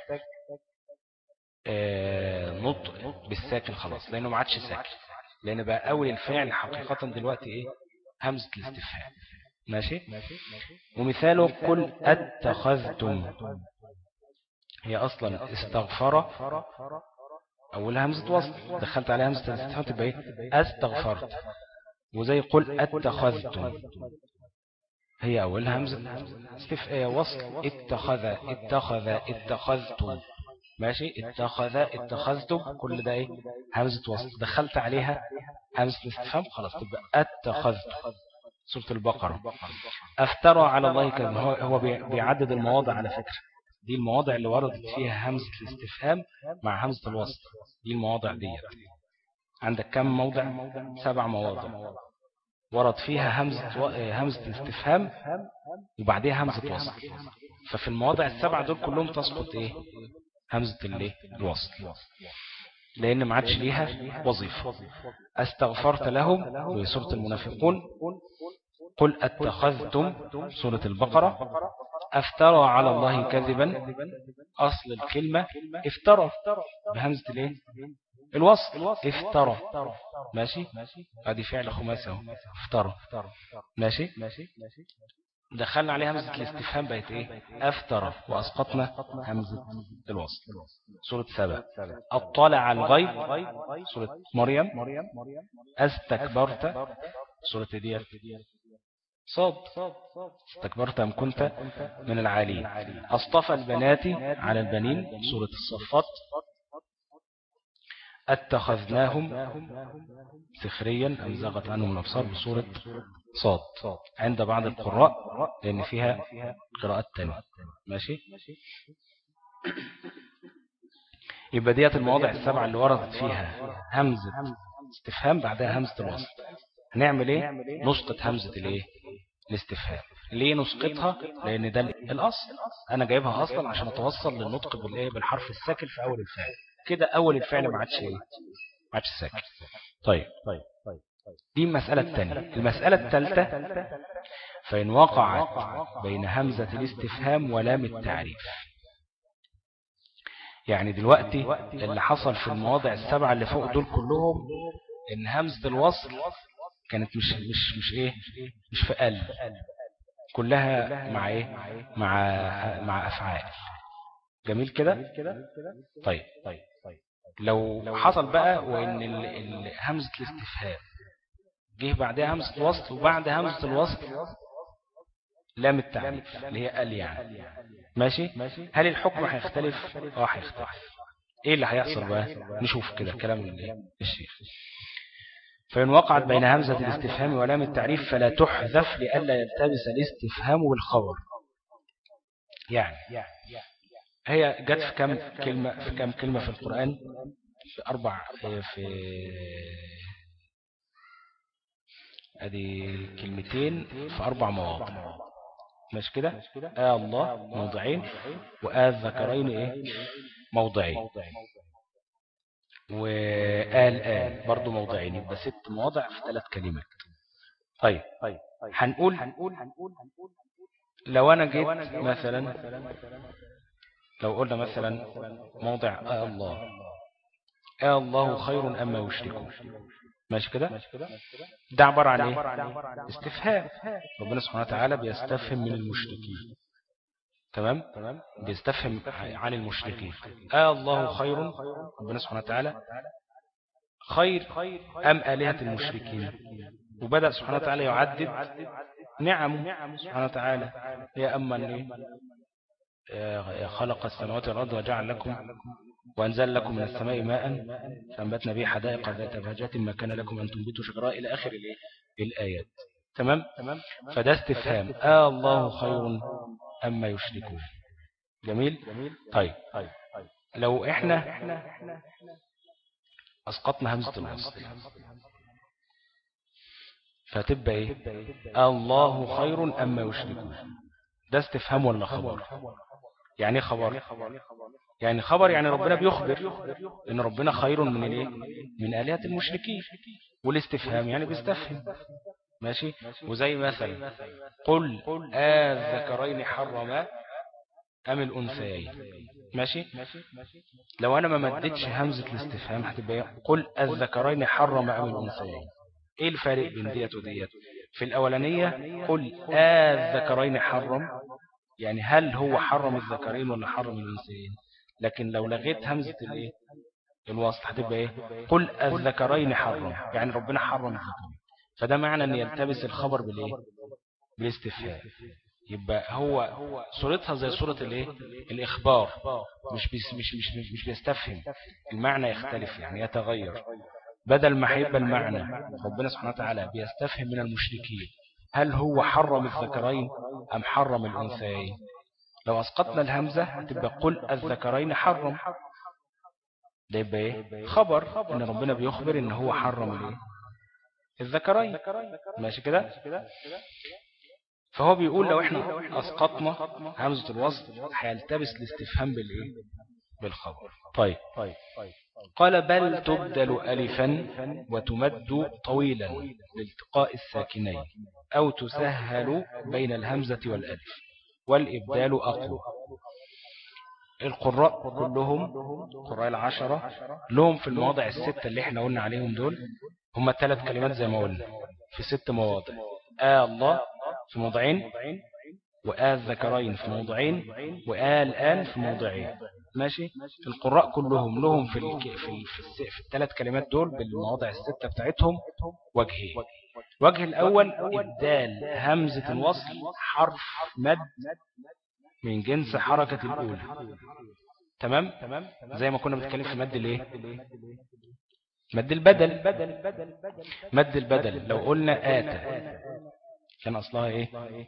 S1: آه نطق بالساكن خلاص لأنه ما عادش ساكن لأن بقى أول الفعل حقيقة دلوقتي إيه همزة الاستفهام ماشي ومثاله قل اتخذتم هي أصلا استغفر أولها همزة وصل دخلت عليها همزة الاستفهام تبقى إيه استغفرت وزي قل اتخذتم هي أولها همزة استف... وصل اتخذ اتخذ اتخذتم ماشي اتخذ اتخذتم كل ده ايه همزة وصل دخلت عليها همزة الاستفهام خلاص تبقى اتخذتم سورة البقرة افترى على الله كذب هو بيعدد المواضع على فكرة دي المواضع اللي وردت فيها همزة الاستفهام مع همزة الوصل دي المواضع دي عندك كم موضع سبع مواضع ورد فيها همزة, و... همزة الاستفهام وبعدها همزة وصل ففي المواضع السبعة دول كلهم تسقط ايه همزة الايه الوصل لأن ما عادش ليها وظيفة استغفرت لهم في سورة المنافقون قل اتخذتم سورة البقرة افترى على الله كذبا أصل الكلمة افترى بهمزة الايه الوصل افترى ماشي ادي فعل خماسي افترى ماشي دخلنا عليه همزة الاستفهام بقت ايه افترى واسقطنا همزة الوصل سورة سبع اطلع على الغيب سورة مريم استكبرت سورة ديال صاد استكبرت أم كنت من العالين أصطفى البنات على البنين سورة الصفات اتخذناهم سخريا أم زغت عنهم الأبصار بسورة صاد عند بعض القراء لأن فيها قراءات تانية ماشي يبقى ديت المواضع السبعة اللي وردت فيها همزة استفهام بعدها همزة الوصل هنعمل ايه نسقط همزة الايه الاستفهام ليه نسقطها لان ده الاصل انا جايبها اصلا عشان اتوصل للنطق بالايه بالحرف الساكن في اول الفعل كده اول الفعل ما عادش ايه ما عادش ساكن طيب دي المسألة الثانية المسألة الثالثة فإن وقعت بين همزة الاستفهام ولام التعريف يعني دلوقتي اللي حصل في المواضع السبعة اللي فوق دول كلهم ان همزة الوصل كانت مش مش مش ايه مش في قلب كلها مع ايه مع مع افعال جميل كده طيب لو حصل بقى وان همزة الاستفهام جه بعدها همزة الوصل وبعد همزة الوصل لام التعريف اللي هي قال يعني ماشي هل الحكم هيختلف اه هيختلف ايه اللي هيحصل بقى نشوف كده كلام الشيخ فإن وقعت بين همزة الاستفهام ولام التعريف فلا تحذف لئلا يلتبس الاستفهام بالخبر يعني هي جت في كم كلمة في كم كلمة في القرآن في أربع في ادي كلمتين في أربع مواضع مش كده آه الله موضعين وآه الذكرين إيه موضعين وآل آل برضو موضعين يبقى ست مواضع في ثلاث كلمات طيب هنقول لو أنا جيت مثلا لو قلنا مثلا موضع آه الله آه الله خير أما يشركون ماشي كده ده عبارة عن ايه استفهام ربنا سبحانه وتعالى بيستفهم من المشركين تمام بيستفهم عن المشركين آه الله خير ربنا سبحانه وتعالى خير أم آلهة المشركين وبدأ سبحانه وتعالى يعدد نعم سبحانه وتعالى يا أما خلق السماوات والأرض وجعل لكم وأنزل لكم من السماء ماء فأنبتنا به حدائق ذات بهجات ما كان لكم أن تنبتوا شجراء إلى آخر الآيات تمام فده استفهام آه الله خير أما يشركون جميل طيب لو إحنا أسقطنا همزة الوصل فتبقى إيه آه الله خير أما يشركون ده استفهام ولا خبر يعني خبر يعني خبر يعني ربنا بيخبر ان ربنا خير من الايه من آلهة المشركين والاستفهام يعني بيستفهم ماشي وزي مثلا قل الذكرين حرما ام الانثيين ماشي لو انا ما مدتش همزة الاستفهام هتبقى قل الذكرين حرم ام الانثيين ايه الفارق بين ديت وديت في الاولانية قل الذكرين حرم يعني هل هو حرم الذكرين ولا حرم الانثيين لكن لو لغيت همزة الايه الوصل هتبقى ايه قل الذكرين حرم يعني ربنا حرم الذكرين فده معنى ان يلتبس الخبر بالايه بالاستفهام يبقى هو صورتها زي صورة الايه الاخبار مش بيس مش مش مش, مش بيستفهم المعنى يختلف يعني يتغير بدل ما هيبقى المعنى ربنا سبحانه وتعالى بيستفهم من المشركين هل هو حرم الذكرين أم حرم الأنثيين لو أسقطنا الهمزة هتبقى قل الذكرين حرم ده يبقى ايه خبر ان ربنا بيخبر ان هو حرم الايه الذكرين ماشي كده فهو بيقول لو احنا اسقطنا همزة الوصل هيلتبس الاستفهام بالايه بالخبر طيب قال بل تبدل ألفا وتمد طويلا لالتقاء الساكنين أو تسهل بين الهمزة والألف والإبدال أقوى القراء كلهم قراء العشرة لهم في المواضع الستة اللي احنا قلنا عليهم دول هم ثلاث كلمات زي ما قلنا في ست مواضع آه الله في موضعين وآل ذكرين في موضعين وآل آن في موضعين ماشي القراء كلهم لهم في في في, في الثلاث كلمات دول بالمواضع الستة بتاعتهم وجهين وجه الأول إبدال همزة الوصل حرف مد من جنس حركة الأولى تمام زي ما كنا بنتكلم في مد الايه مد البدل مد البدل لو قلنا آتى كان أصلها إيه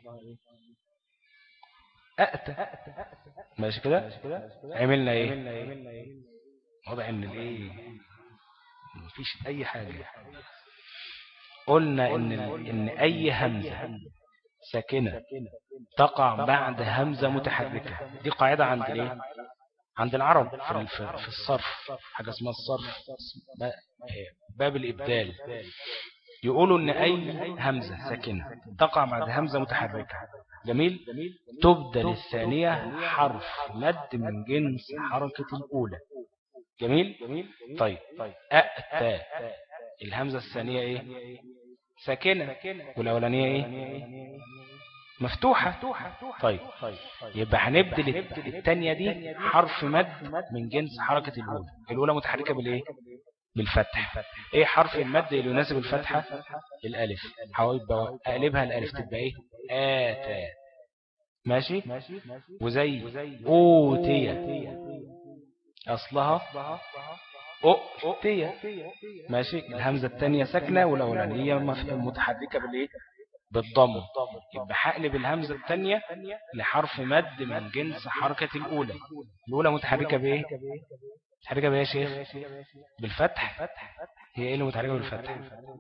S1: أأتى ماشي كده عملنا إيه وضع إن الإيه مفيش أي حاجة قلنا إن, إن أي همزة ساكنة تقع بعد همزة متحركة دي قاعدة عند إيه عند العرب في الصرف حاجة اسمها الصرف باب الإبدال يقولوا ان اي همزة ساكنة تقع بعد همزة متحركة جميل تبدل الثانية حرف مد من جنس حركة الاولى جميل طيب أأتى الهمزة الثانية ايه ساكنة والاولانية ايه مفتوحة طيب يبقى هنبدل الثانية دي حرف مد من جنس حركة الأولى الأولى متحركة بالإيه بالفتح ايه حرف المد اللي يناسب الفتحة الالف هيبقى اقلبها الالف تبقى ايه آتا ماشي وزي اوتية اصلها أؤتية ماشي الهمزة الثانية ساكنة والأولانية متحركة بالإيه بالضم يبقى هقلب الهمزة الثانية لحرف مد من جنس حركة الأولى الأولى متحركة بإيه متحركة بإيه يا شيخ بالفتح هي إيه اللي متحركة بالفتح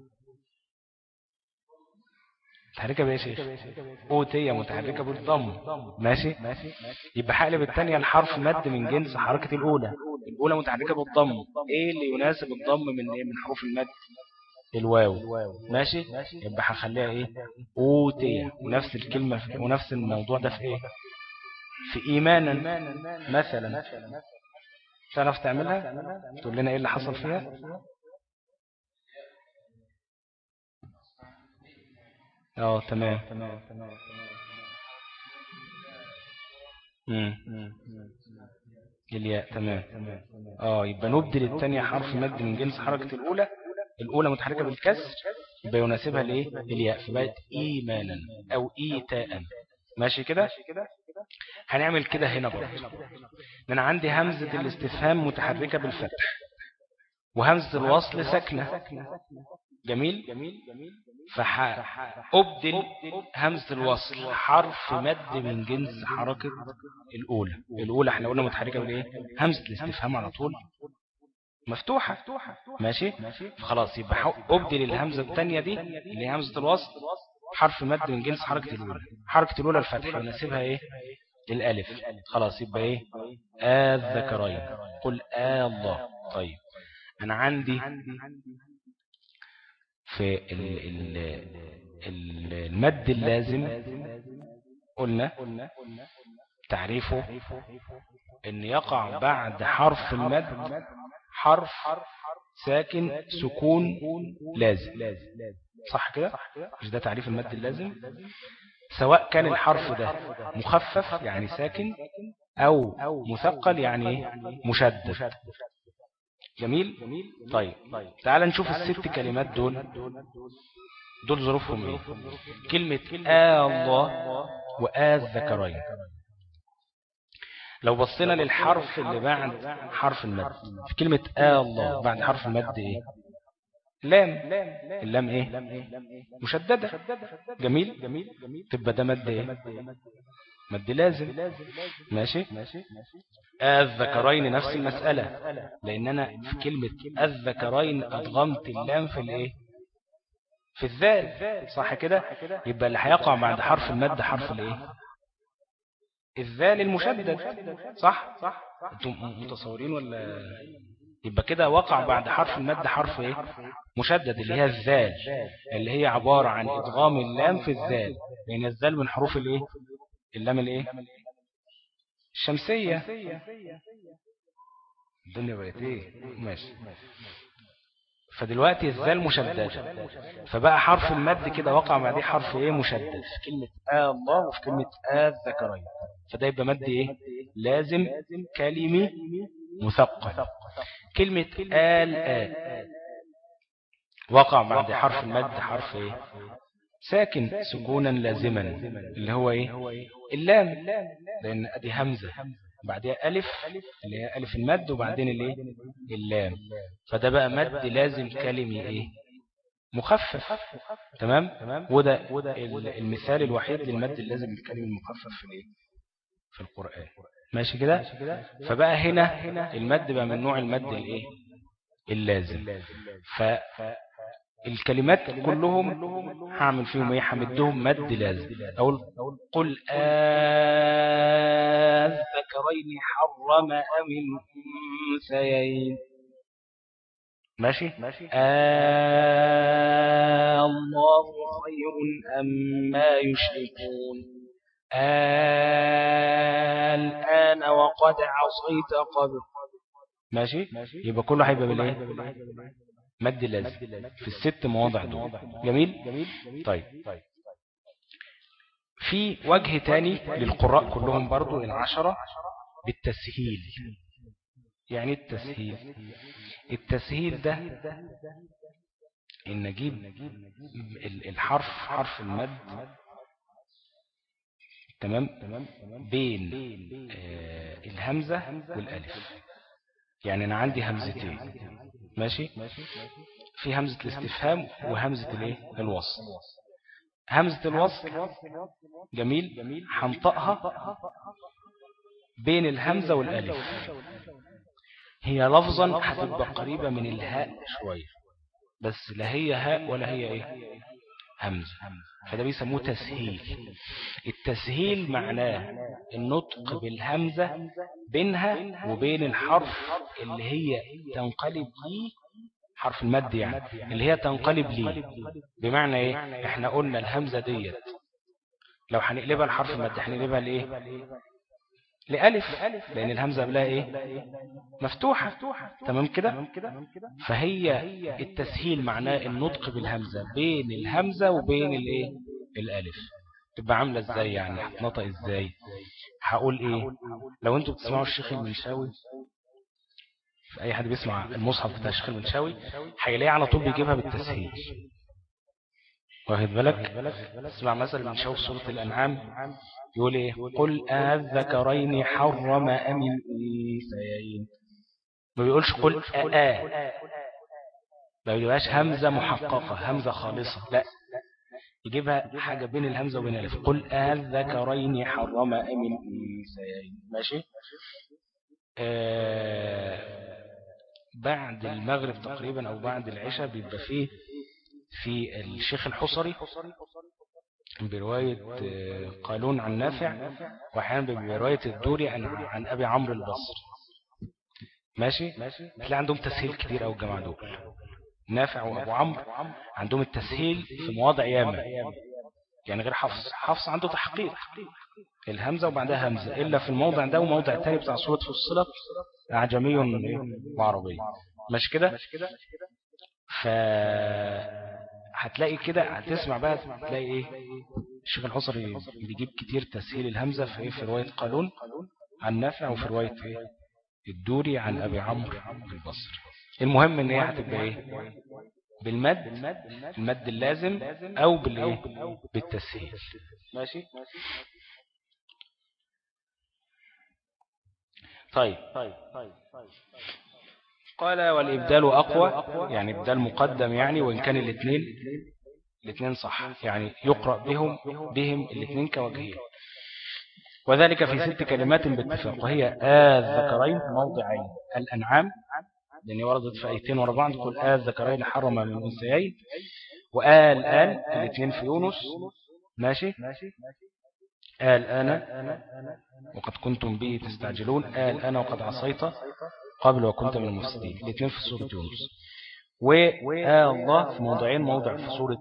S1: متحركة بإيه يا شيخ أوتية متحركة بالضم ماشي يبقى هقلب الثانية لحرف مد من جنس حركة الأولى الأولى متحركة بالضم إيه اللي يناسب الضم من إيه من حروف المد الواو ماشي يبقى هخليها ايه اوتية ونفس الكلمة ونفس الموضوع ده في ايه في ايمانا مثلا تعرف تعملها تقول لنا ايه اللي حصل فيها اه تمام امم الياء تمام اه يبقى نبدل الثانية حرف مد من جنس حركة الأولى الأولى متحركة بالكسر يبقى يناسبها الايه الياء فبقت إيمانا أو إيتاء ماشي كده هنعمل كده هنا برضه من عندي همزة الاستفهام متحركة بالفتح وهمزة الوصل ساكنة جميل فأبدل همزة الوصل حرف مد من جنس حركة الأولى الأولى احنا قلنا متحركة بالإيه همزة الاستفهام على طول مفتوحة ماشي خلاص يبقى أبدل الهمزة الثانية دي اللي هي همزة الوصل حرف مد من جنس حركة الأولى حركة الأولى الفتحة ونسيبها إيه الألف خلاص يبقى إيه الذكرين قل آه الله طيب أنا عندي في المد اللازم قلنا تعريفه ان يقع بعد حرف المد حرف ساكن سكون لازم صح كده مش ده تعريف المد اللازم سواء كان الحرف ده مخفف يعني ساكن أو مثقل يعني مشدد جميل طيب تعال نشوف الست كلمات دول دول ظروفهم ايه كلمة آه الله وآه الذكرين لو بصينا للحرف اللي بعد حرف المد في كلمة آه الله بعد حرف المد ايه لام اللام ايه مشددة جميل تبقى ده مد ايه مد لازم ماشي الذكرين نفس المسألة لأن أنا في كلمة الذكرين أضغمت اللام في الإيه في الذال صح كده يبقى اللي هيقع بعد حرف المد حرف الإيه الذال المشدد صح انتم متصورين ولا يبقى كده وقع بعد حرف المد حرف ايه مشدد اللي هي الذال اللي هي عبارة عن ادغام اللام في الذال لان الذال من حروف الايه اللام الايه الشمسية الدنيا بقت ايه ماشي فدلوقتي الذال مشددة فبقى حرف المد كده وقع بعديه حرف ايه مشدد في كلمة آه الله وفي كلمة آه الذكرين فده يبقى مد ايه لازم كلمي مثقل كلمة آل آل وقع بعد حرف المد حرف ايه ساكن سكونا لازما اللي هو ايه اللام لان ادي همزة بعدها ألف اللي هي ألف المد وبعدين الايه اللام فده بقى مد لازم كلمي ايه مخفف تمام وده المثال الوحيد للمد اللازم الكلمي المخفف في الايه في القرآن ماشي كده فبقى هنا المد بقى من نوع المد الايه اللازم فالكلمات كلهم هعمل فيهم ايه همدهم مد لازم اقول قل الذكرين حرم ام الانثيين ماشي آه الله خير أم ما يشركون آه الآن وقد عصيت قبل ماشي يبقى كله هيبقى بالايه مد لازم في الست مواضع دول جميل طيب في وجه تاني للقراء كلهم برضو العشرة بالتسهيل يعني التسهيل التسهيل ده ان نجيب الحرف حرف المد تمام بين الهمزة والالف يعني أنا عندي همزتين ماشي في همزة الاستفهام وهمزة الايه الوصل همزة الوصل جميل هنطقها بين الهمزة والألف هي لفظا هتبقى قريبة من الهاء شوية بس لا هي هاء ولا هي ايه همزة فده بيسموه تسهيل التسهيل معناه النطق بالهمزة بينها وبين الحرف اللي هي تنقلب ليه حرف المد يعني اللي هي تنقلب ليه بمعنى ايه احنا قلنا الهمزة ديت لو هنقلبها الحرف المد هنقلبها لايه لألف لأن الهمزة قبلها إيه مفتوحة تمام كده فهي التسهيل معناه النطق بالهمزة بين الهمزة وبين الإيه الألف تبقى عاملة إزاي يعني هتنطق إزاي هقول إيه لو أنتوا بتسمعوا الشيخ المنشاوي في أي حد بيسمع المصحف بتاع الشيخ المنشاوي هيلاقيه على طول بيجيبها بالتسهيل واخد بالك اسمع مثلا من شوف سورة الأنعام يقول ايه قل أذكرين حرم أم الأنثيين ما بيقولش قل أآ ما بيبقاش همزة محققة همزة خالصة لا يجيبها حاجة بين الهمزة وبين الألف قل أذكرين حرم أم الأنثيين ماشي آه بعد المغرب تقريبا أو بعد العشاء بيبقى فيه في الشيخ الحصري برواية قالون عن نافع وأحيانا برواية الدوري عن, عن أبي عمرو البصري ماشي تلاقي عندهم تسهيل كتير أو الجماعة دول نافع وأبو عمرو عندهم التسهيل في مواضع ياما يعني غير حفص حفص عنده تحقيق الهمزة وبعدها همزة إلا في الموضع ده وموضع تاني بتاع سورة فصلت أعجمي وعربي مش كده ف هتلاقي كده هتسمع بقى تلاقي ايه الشيخ الحصري بيجيب كتير تسهيل الهمزة في, إيه في رواية قانون عن نافع وفي رواية ايه الدوري عن أبي عمرو البصري المهم ان هي هتبقى ايه بالمد المد اللازم او بالايه بالتسهيل ماشي طيب قال والإبدال أقوى يعني إبدال مقدم يعني وإن كان الاثنين الاثنين صح يعني يقرأ بهم بهم الاثنين كوجهين وذلك في ست كلمات باتفاق وهي الذكرين موضعين الأنعام لأن وردت في آيتين ورا بعض تقول الذكرين حرم من الأنثيين وآل آن الاثنين في يونس ماشي آل أنا وقد كنتم به تستعجلون آل أنا وقد عصيت قبل وكنت من المفسدين الاثنين في سورة يونس والله في موضعين موضع في سورة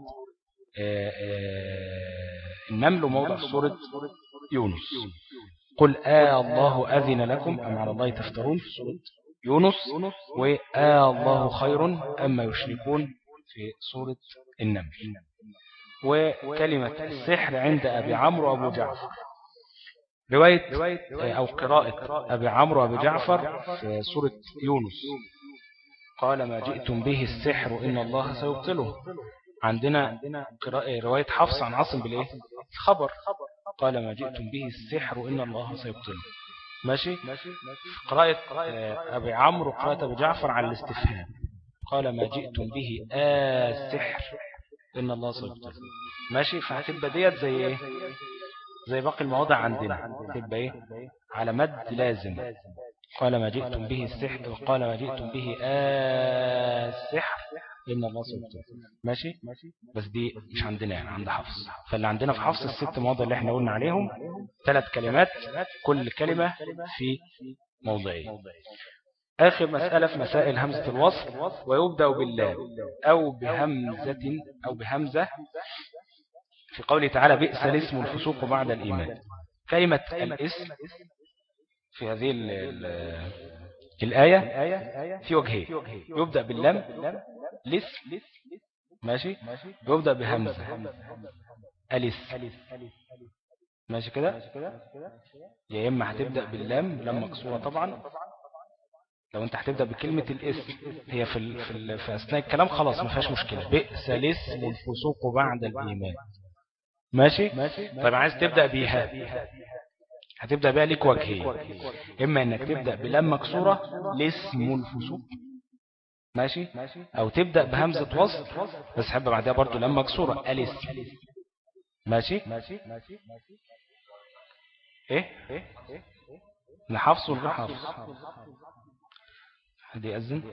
S1: النمل وموضع في سورة يونس قل آه الله أذن لكم أم على الله تفترون في سورة يونس وآه الله خير أما يشركون في سورة النمل وكلمة السحر عند أبي عمرو وأبو جعفر رواية أو قراءة أبي عمرو وأبي جعفر في سورة يونس قال ما جئتم به السحر إن الله سيبطله عندنا قراءة رواية حفص عن عاصم بالإيه خبر قال ما جئتم به السحر إن الله سيبطله ماشي قراءة أبي عمرو وقراءة أبي جعفر على الاستفهام قال ما جئتم به السحر إن الله سيبطله ماشي فهتبقى ديت زي إيه زي باقي المواضع عندنا تبقى ايه على مد لازم قال ما جئتم به السحر قال ما جئتم به السحر إن الله سبحانه ماشي بس دي مش عندنا يعني عند حفص فاللي عندنا في حفص الست مواضع اللي احنا قلنا عليهم ثلاث كلمات كل كلمة في موضعين آخر مسألة في مسائل همزة الوصل ويبدأ بالله أو بهمزة أو بهمزة في قوله تعالى بئس الاسم الفسوق بعد الإيمان كلمة الاسم في هذه ال ال الآية في وجهين يبدأ باللم لسم ماشي يبدأ بهمزة ألس ماشي كده يا إما هتبدأ باللام لم مكسورة طبعا لو انت هتبدأ بكلمة الاسم هي في, ال في, ال في أثناء الكلام خلاص ما فيهاش مشكلة بئس الاسم الفسوق بعد الإيمان ماشي طيب عايز تبدأ بيها هتبدأ بها ليك وجهين إما إنك تبدأ بلام مكسورة لاسم الفسوق ماشي أو تبدأ بهمزة وصل بس حب بعدها برضو لام مكسورة الاسم ماشي ايه لحفظ ولا حفظ حد يأذن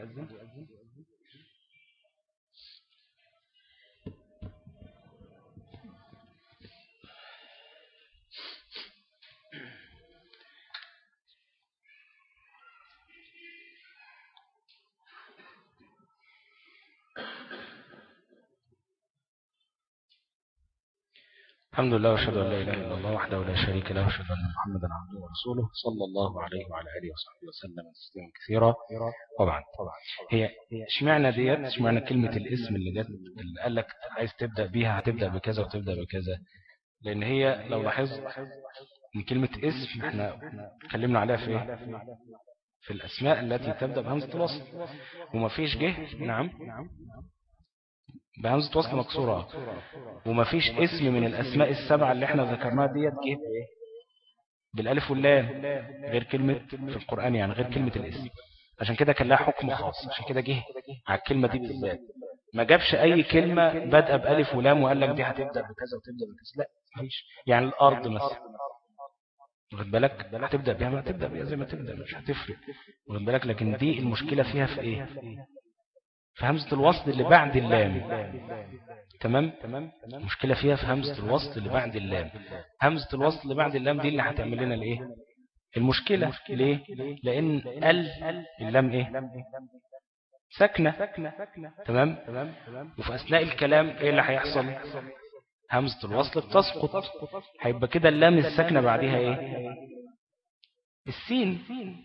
S1: الحمد لله واشهد ان لا اله الا الله وحده لا شريك له واشهد ان محمدا عبده ورسوله صلى الله عليه وعلى اله وصحبه وسلم تسليما كثيرا طبعا هي اشمعنى ديت اشمعنى كلمه الاسم اللي جت اللي قال لك عايز تبدا بيها هتبدا بكذا وتبدا بكذا لان هي لو لاحظت ان كلمه اسم احنا اتكلمنا عليها في ايه في الاسماء التي تبدا بهمزه الوصل وما فيش جه نعم بهمزة وصل مكسورة ومفيش اسم من الأسماء السبعة اللي احنا ذكرناها ديت جه بإيه بالألف واللام غير كلمة في القرآن يعني غير كلمة الاسم عشان كده كان لها حكم خاص عشان كده جه على الكلمة دي بالذات ما جابش أي كلمة بدأ بألف ولام وقال لك دي هتبدأ بكذا وتبدأ بكذا لا مفيش يعني الأرض مثلا واخد بالك هتبدأ بيها ما هتبدأ بيها زي ما تبدأ مش هتفرق واخد بالك لكن دي المشكلة فيها في ايه في همزة الوصل اللي بعد اللام تمام المشكلة فيها في همزة الوصل اللي بعد اللام همزة الوصل اللي بعد اللام دي اللي هتعمل لنا الايه المشكلة ليه لان ال اللام ايه سكنة تمام وفي اثناء الكلام ايه اللي هيحصل همزة الوصل بتسقط هيبقى كده اللام السكنة بعدها ايه السين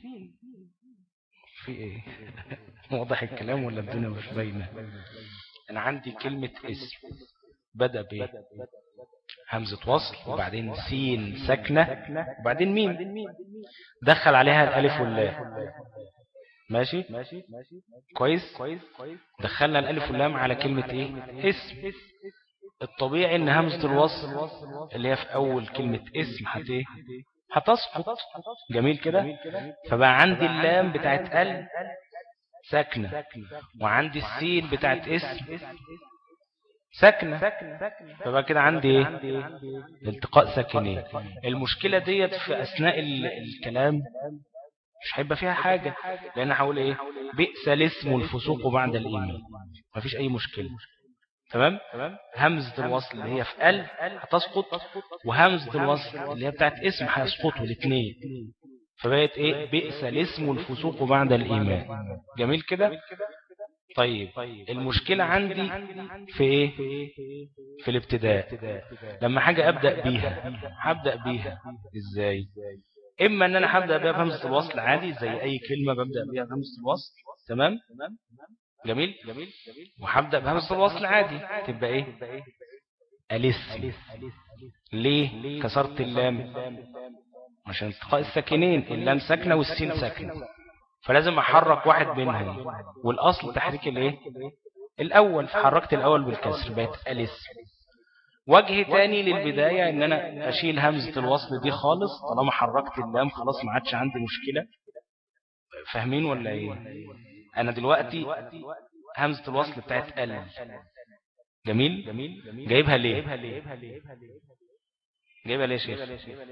S1: في ايه واضح الكلام ولا الدنيا مش باينه انا عندي كلمة اسم بدأ ب همزة وصل وبعدين سين سكنة وبعدين ميم دخل عليها الالف واللام ماشي كويس دخلنا الالف واللام على كلمة ايه اسم الطبيعي ان همزة الوصل اللي هي في اول كلمة اسم هت ايه هتسقط جميل كده فبقى عندي اللام بتاعت ال ساكنة وعندي السين بتاعت اسم ساكنة فبقى كده عندي ايه التقاء ساكنين المشكلة ديت في اثناء الكلام مش هيبقى فيها حاجة لان هقول ايه بئس الاسم الفسوق بعد الايمان مفيش اي مشكلة تمام همزة الوصل اللي هي في ال هتسقط وهمزة الوصل اللي هي بتاعت اسم هيسقطوا الاثنين فبقت ايه بئس الاسم الفسوق بعد الايمان جميل كده طيب المشكلة عندي في ايه في الابتداء لما حاجة ابدأ بيها هبدأ بيها ازاي اما ان انا هبدأ بيها بهمزة الوصل عادي زي اي كلمة ببدأ بيها بهمزة الوصل تمام جميل وهبدأ بهمزة الوصل عادي تبقى ايه الاسم ليه كسرت اللام عشان التقاء الساكنين اللام ساكنة والسين ساكنة فلازم احرك واحد منهم والاصل تحريك الايه الاول فحركت الاول بالكسر بقت الاسم وجه تاني للبداية ان انا اشيل همزة الوصل دي خالص طالما حركت اللام خلاص ما عادش عندي مشكلة فاهمين ولا ايه انا دلوقتي همزة الوصل بتاعت ال جميل جايبها ليه جايبها ليه يا شيخ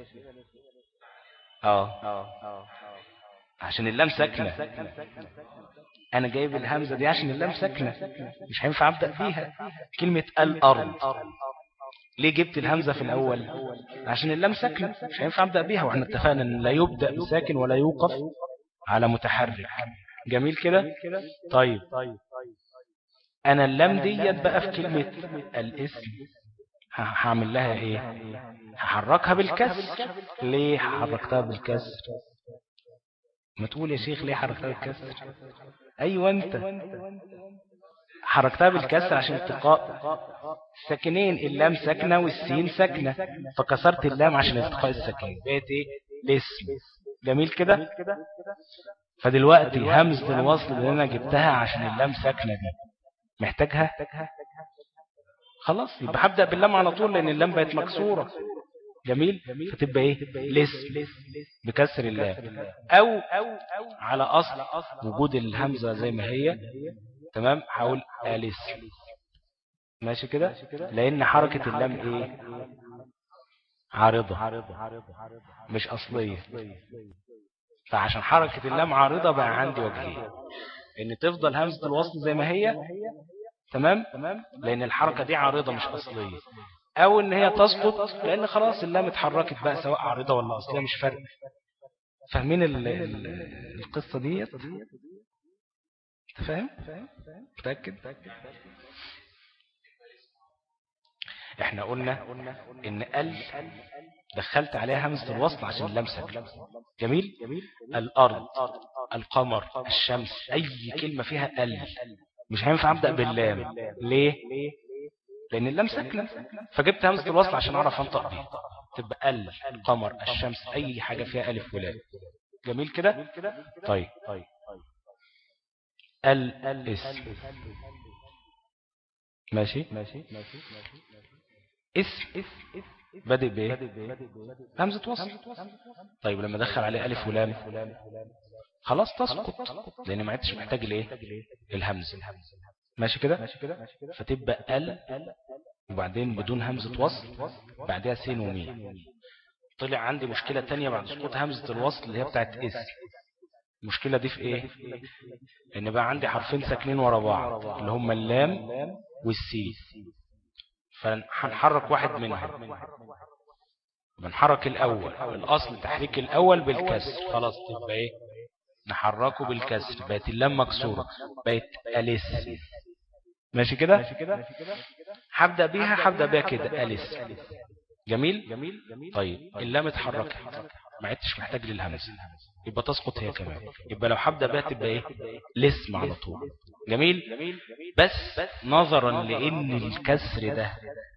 S1: اه عشان اللام ساكنة انا جايب الهمزة دي عشان اللام ساكنة مش هينفع ابدأ فيها كلمة الارض ليه جبت الهمزة في الاول عشان اللام ساكنة مش هينفع ابدأ بيها واحنا اتفقنا ان لا يبدأ بساكن ولا يوقف على متحرك جميل كده طيب انا اللام ديت بقى في كلمة الاسم هعمل لها ايه هحركها بالكسر ليه حركتها بالكسر ما تقول يا شيخ ليه حركتها بالكسر ايوه انت حركتها بالكسر عشان التقاء الساكنين اللام ساكنة والسين ساكنة فكسرت اللام عشان التقاء الساكنين بقت ايه الاسم جميل كده فدلوقتي همزة الوصل اللي انا جبتها عشان اللام ساكنة دي محتاجها خلاص يبقى هبدأ باللام على طول لان اللام بقت مكسورة جميل فتبقى ايه لسم بكسر اللام او على اصل وجود الهمزة زي ما هي تمام هقول اليس ماشي كده لان حركة اللام ايه عارضة مش اصلية فعشان حركة اللام عارضة بقى عندي وجهين ان تفضل همزة الوصل زي ما هي تمام لان الحركة دي عارضة مش اصلية او ان هي تسقط لان خلاص اللام اتحركت بقى سواء عارضة ولا اصلية مش فرق فاهمين القصة ديت انت فاهم متأكد احنا قلنا ان ال دخلت عليها همزة الوصل عشان اللام ساكنه جميل الارض القمر الشمس اي كلمة فيها ال مش هينفع ابدا باللام ليه لان اللام ساكنه فجبت همزة الوصل عشان اعرف انطق بيها تبقى ال القمر الشمس اي حاجة فيها الف ولام جميل كده طيب الاسم ماشي ماشي اسم بادئ بايه همزة وصل طيب لما دخل عليه ألف ولام خلاص تسقط لأن ما عدتش محتاج الايه الهمز ماشي كده فتبقى ال وبعدين بدون همزة وصل بعدها سين وميم طلع عندي مشكلة تانية بعد سقوط همزة الوصل اللي هي بتاعت اس المشكلة دي في ايه ان بقى عندي حرفين ساكنين ورا بعض اللي هم اللام والسين فهنحرك واحد منهم بنحرك الأول الأصل تحريك الأول بالكسر خلاص تبقى إيه نحركه بالكسر بقت اللام مكسورة بقت أليس ماشي كده هبدأ بيها هبدأ بيها كده أليس جميل طيب اللام اتحركت ما عدتش محتاج للهمز يبقى تسقط هي كمان يبقى لو هبدأ بها تبقى ايه لسم على طول جميل بس نظرا لان الكسر ده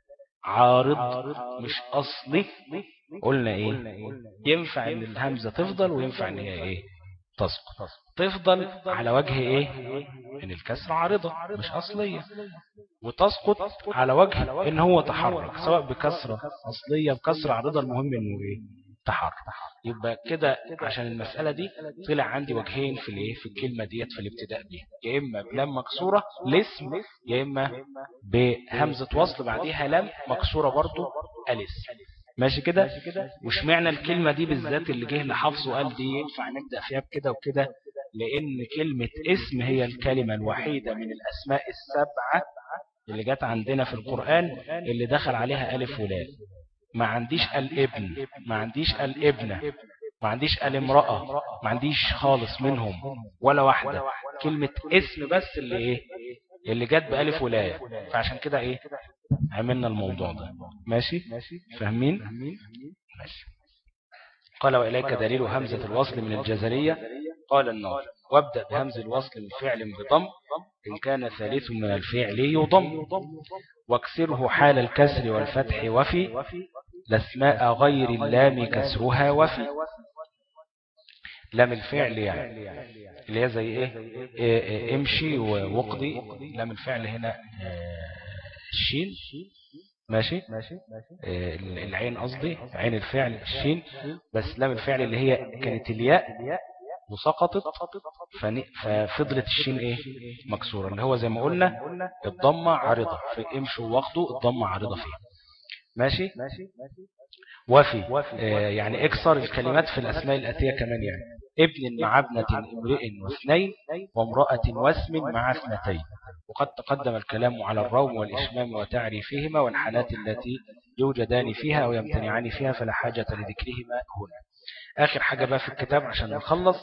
S1: عارض مش اصلي قلنا ايه ينفع ان الهمزة تفضل وينفع ان هي ايه تسقط تفضل على وجه ايه ان الكسر عارضة مش اصلية وتسقط على وجه ان هو تحرك سواء بكسرة اصلية بكسرة عارضة المهم انه ايه تحرك يبقى كده عشان المسألة دي طلع عندي وجهين في الايه في الكلمة ديت في الابتداء بيها يا اما بلام مكسورة لاسم يا اما بهمزة وصل بعديها لام مكسورة برضو الاسم ماشي كده وش معنى الكلمة دي بالذات اللي جه لحفظ وقال دي ينفع نبدأ فيها بكده وكده لان كلمة اسم هي الكلمة الوحيدة من الاسماء السبعة اللي جت عندنا في القرآن اللي دخل عليها ألف ولام ما عنديش الابن ما عنديش الابنة ما عنديش الامرأة ما عنديش خالص منهم ولا واحدة كلمة اسم بس اللي ايه اللي جت بألف ولاية فعشان كده ايه عملنا الموضوع ده ماشي فاهمين ماشي قال وإليك دليل همزة الوصل من الجزرية قال النار وابدأ بهمز الوصل من فعل بضم إن كان ثالث من الفعل يضم واكسره حال الكسر والفتح وفي لاسماء غير اللام كسرها وفي لام الفعل يعني اللي هي زي ايه, إيه, إيه امشي ووقضي لام الفعل هنا الشين ماشي إيه العين قصدي عين الفعل الشين بس لام الفعل اللي هي كانت الياء وسقطت ففضلت الشين ايه مكسورة اللي هو زي ما قلنا الضمة عارضة في امشي ووقضه الضمة عارضة فيه ماشي وفي آه يعني اكسر الكلمات في الأسماء الأتية كمان يعني ابن مع ابنة امرئ واثنين وامرأة واسم مع اثنتين وقد تقدم الكلام على الروم والإشمام وتعريفهما والحالات التي يوجدان فيها أو يمتنعان فيها فلا حاجة لذكرهما هنا آخر حاجة بقى في الكتاب عشان نخلص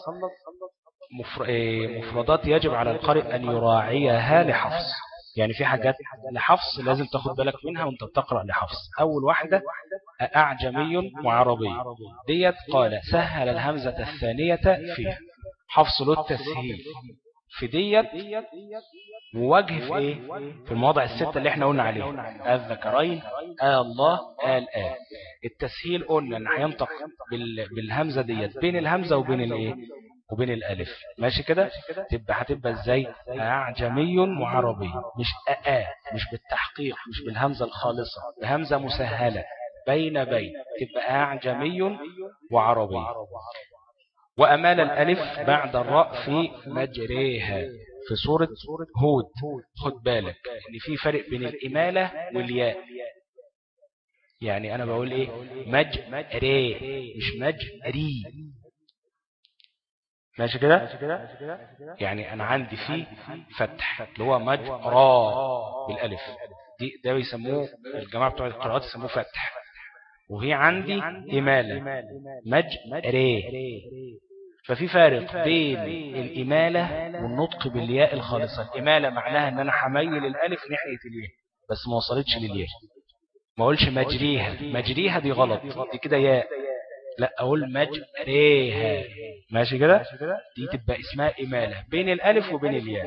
S1: مفردات يجب على القارئ أن يراعيها لحفظ يعني في حاجات لحفظ لازم تاخد بالك منها وانت بتقرأ لحفظ أول واحدة أعجمي وعربي ديت قال سهل الهمزة الثانية فيها حفظ له التسهيل في ديت ووجه في ايه في المواضع الستة اللي احنا قلنا عليها الذكرين آه الله آل آل التسهيل قلنا ان هينطق بالهمزة ديت بين الهمزة وبين الايه وبين الالف ماشي كده تبقى هتبقى ازاي اعجمي وعربي مش اآ مش بالتحقيق مش بالهمزة الخالصة بهمزة مسهلة بين بين تبقى أعجمي وعربي وأمال الألف بعد الراء في مجريها في سورة هود خد بالك ان في فرق بين الإمالة والياء يعني أنا بقول إيه مج ري مش مج ري ماشي كده يعني أنا عندي فيه فتح اللي هو مج را بالألف دي ده بيسموه الجماعة بتوع القراءات يسموه فتح وهي عندي إمالة مج ري ففي فارق بين الإمالة والنطق بالياء الخالصة الإمالة معناها أن أنا حميل الألف ناحية الياء بس ما وصلتش للياء ما أقولش مجريها مجريها دي غلط دي كده ياء لا أقول مجريها ماشي كده دي تبقى اسمها إمالة بين الألف وبين الياء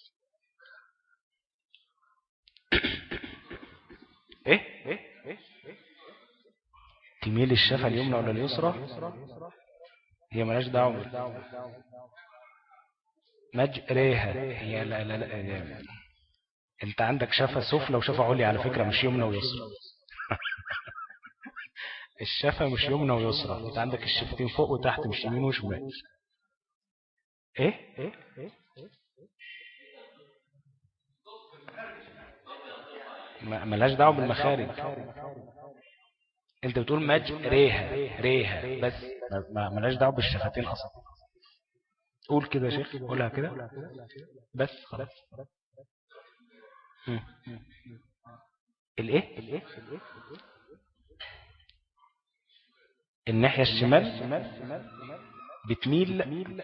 S1: إيه تميل الشفة اليمنى ولا اليسرى هي ملاش دعوة مجريها هي لا لا لا انت عندك شفة سفلى وشفة عليا على فكرة مش يمنى ويسرى الشفة مش يمنى ويسرى انت عندك الشفتين فوق وتحت مش يمين وشمال ايه ايه ملاش دعوة بالمخارج انت بتقول مج ريها ريها بس ملاش دعوة بالشفتين اصلا قول كده يا شيخ قولها كده بس خلاص الايه الايه الناحية الشمال بتميل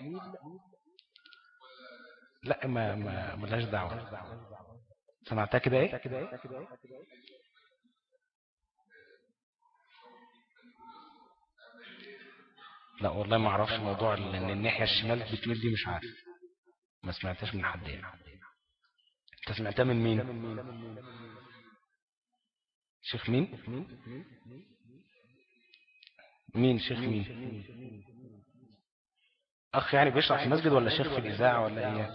S1: لا ما ما ملاش دعوة سمعتها كده ايه لا والله ما اعرفش موضوع ان الناحية الشمال بتميل دي مش عارف ما سمعتهاش من حد يعني انت سمعتها من مين شيخ مين مين شيخ مين اخ يعني بيشرح في المسجد ولا شيخ في الاذاعه ولا ايه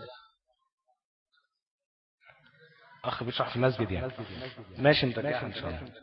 S1: اخ بيشرح في المسجد يعني ماشي انت كده ان شاء الله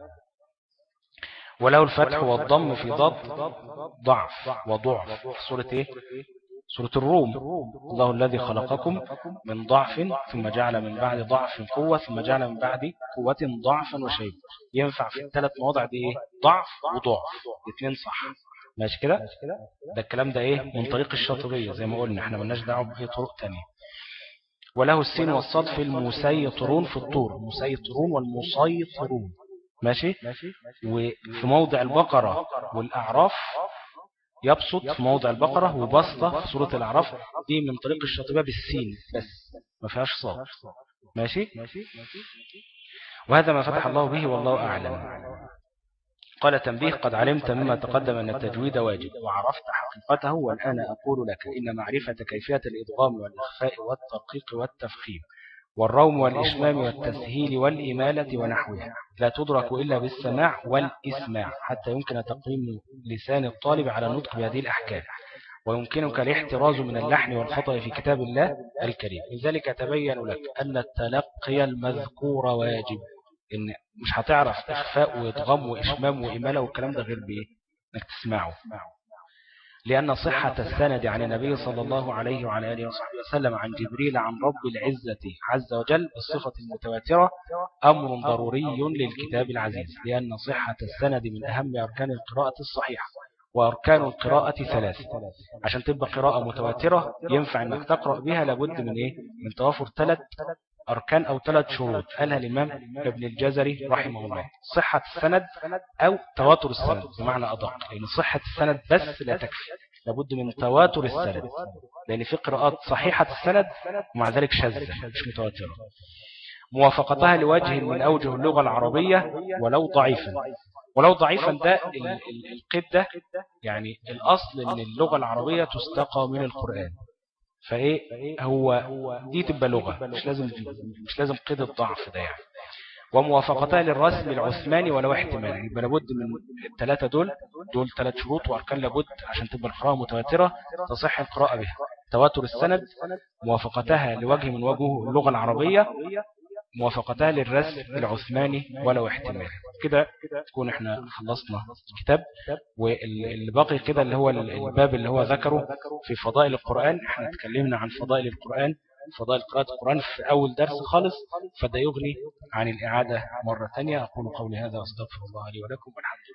S1: ولو الفتح والضم في ضد ضعف وضعف سورة ايه سورة الروم الله الذي خلقكم من ضعف ثم جعل من بعد ضعف قوة ثم جعل من بعد قوة ضعفا وشيء ينفع في الثلاث مواضع دي ايه ضعف وضعف الاثنين صح ماشي كده ده الكلام ده ايه من طريق الشاطبية زي ما قلنا احنا ملناش دعوه بأي طرق تانية وله السين والصاد في المسيطرون في الطور المسيطرون والمسيطرون ماشي وفي موضع البقرة والأعراف يبسط في موضع البقرة وبسطة في سورة الأعراف دي من طريق الشاطبية بالسين بس ما فيهاش صاد ماشي وهذا ما فتح الله به والله أعلم قال تنبيه قد علمت مما تقدم أن التجويد واجب وعرفت حقيقته والآن أقول لك إن معرفة كيفية الإضغام والإخفاء والترقيق والتفخيم والروم والإشمام والتسهيل والإمالة ونحوها لا تدرك إلا بالسماع والإسماع حتى يمكن تقييم لسان الطالب على النطق بهذه الأحكام ويمكنك الاحتراز من اللحن والخطأ في كتاب الله الكريم لذلك تبين لك أن التلقي المذكور واجب إن مش هتعرف إخفاء وإدغام وإشمام وإمالة والكلام ده غير بإيه إنك تسمعه لأن صحة السند عن النبي صلى الله عليه وعلى آله وصحبه وسلم عن جبريل عن رب العزة عز وجل بالصفة المتواترة أمر ضروري للكتاب العزيز لأن صحة السند من أهم أركان القراءة الصحيحة وأركان القراءة ثلاثة عشان تبقى قراءة متواترة ينفع أنك تقرأ بها لابد من إيه؟ من توافر ثلاث أركان أو ثلاث شروط قالها الإمام ابن الجزري رحمه الله صحة السند أو تواتر السند بمعنى أدق لأن صحة السند بس لا تكفي لابد من تواتر السند لأن في قراءات صحيحة السند ومع ذلك شاذة مش متواترة موافقتها لوجه من أوجه اللغة العربية ولو ضعيفا ولو ضعيفا ده القيد ده يعني الأصل أن اللغة العربية تستقى من القرآن فايه هو دي تبقى لغة مش لازم مش لازم قيد الضعف ده يعني وموافقتها للرسم العثماني ولو احتمال يبقى لابد من الثلاثة دول دول ثلاث شروط وأركان لابد عشان تبقى القراءة متواترة تصح القراءة بها تواتر السند موافقتها لوجه من وجهه اللغة العربية موافقتها للرسم العثماني ولو احتمال كده تكون احنا خلصنا الكتاب واللي باقي كده اللي هو الباب اللي هو ذكره في فضائل القرآن احنا اتكلمنا عن فضائل القرآن فضائل قراءة القرآن في أول درس خالص فده يغني عن الإعادة مرة ثانية أقول قولي هذا وأستغفر الله لي ولكم والحمد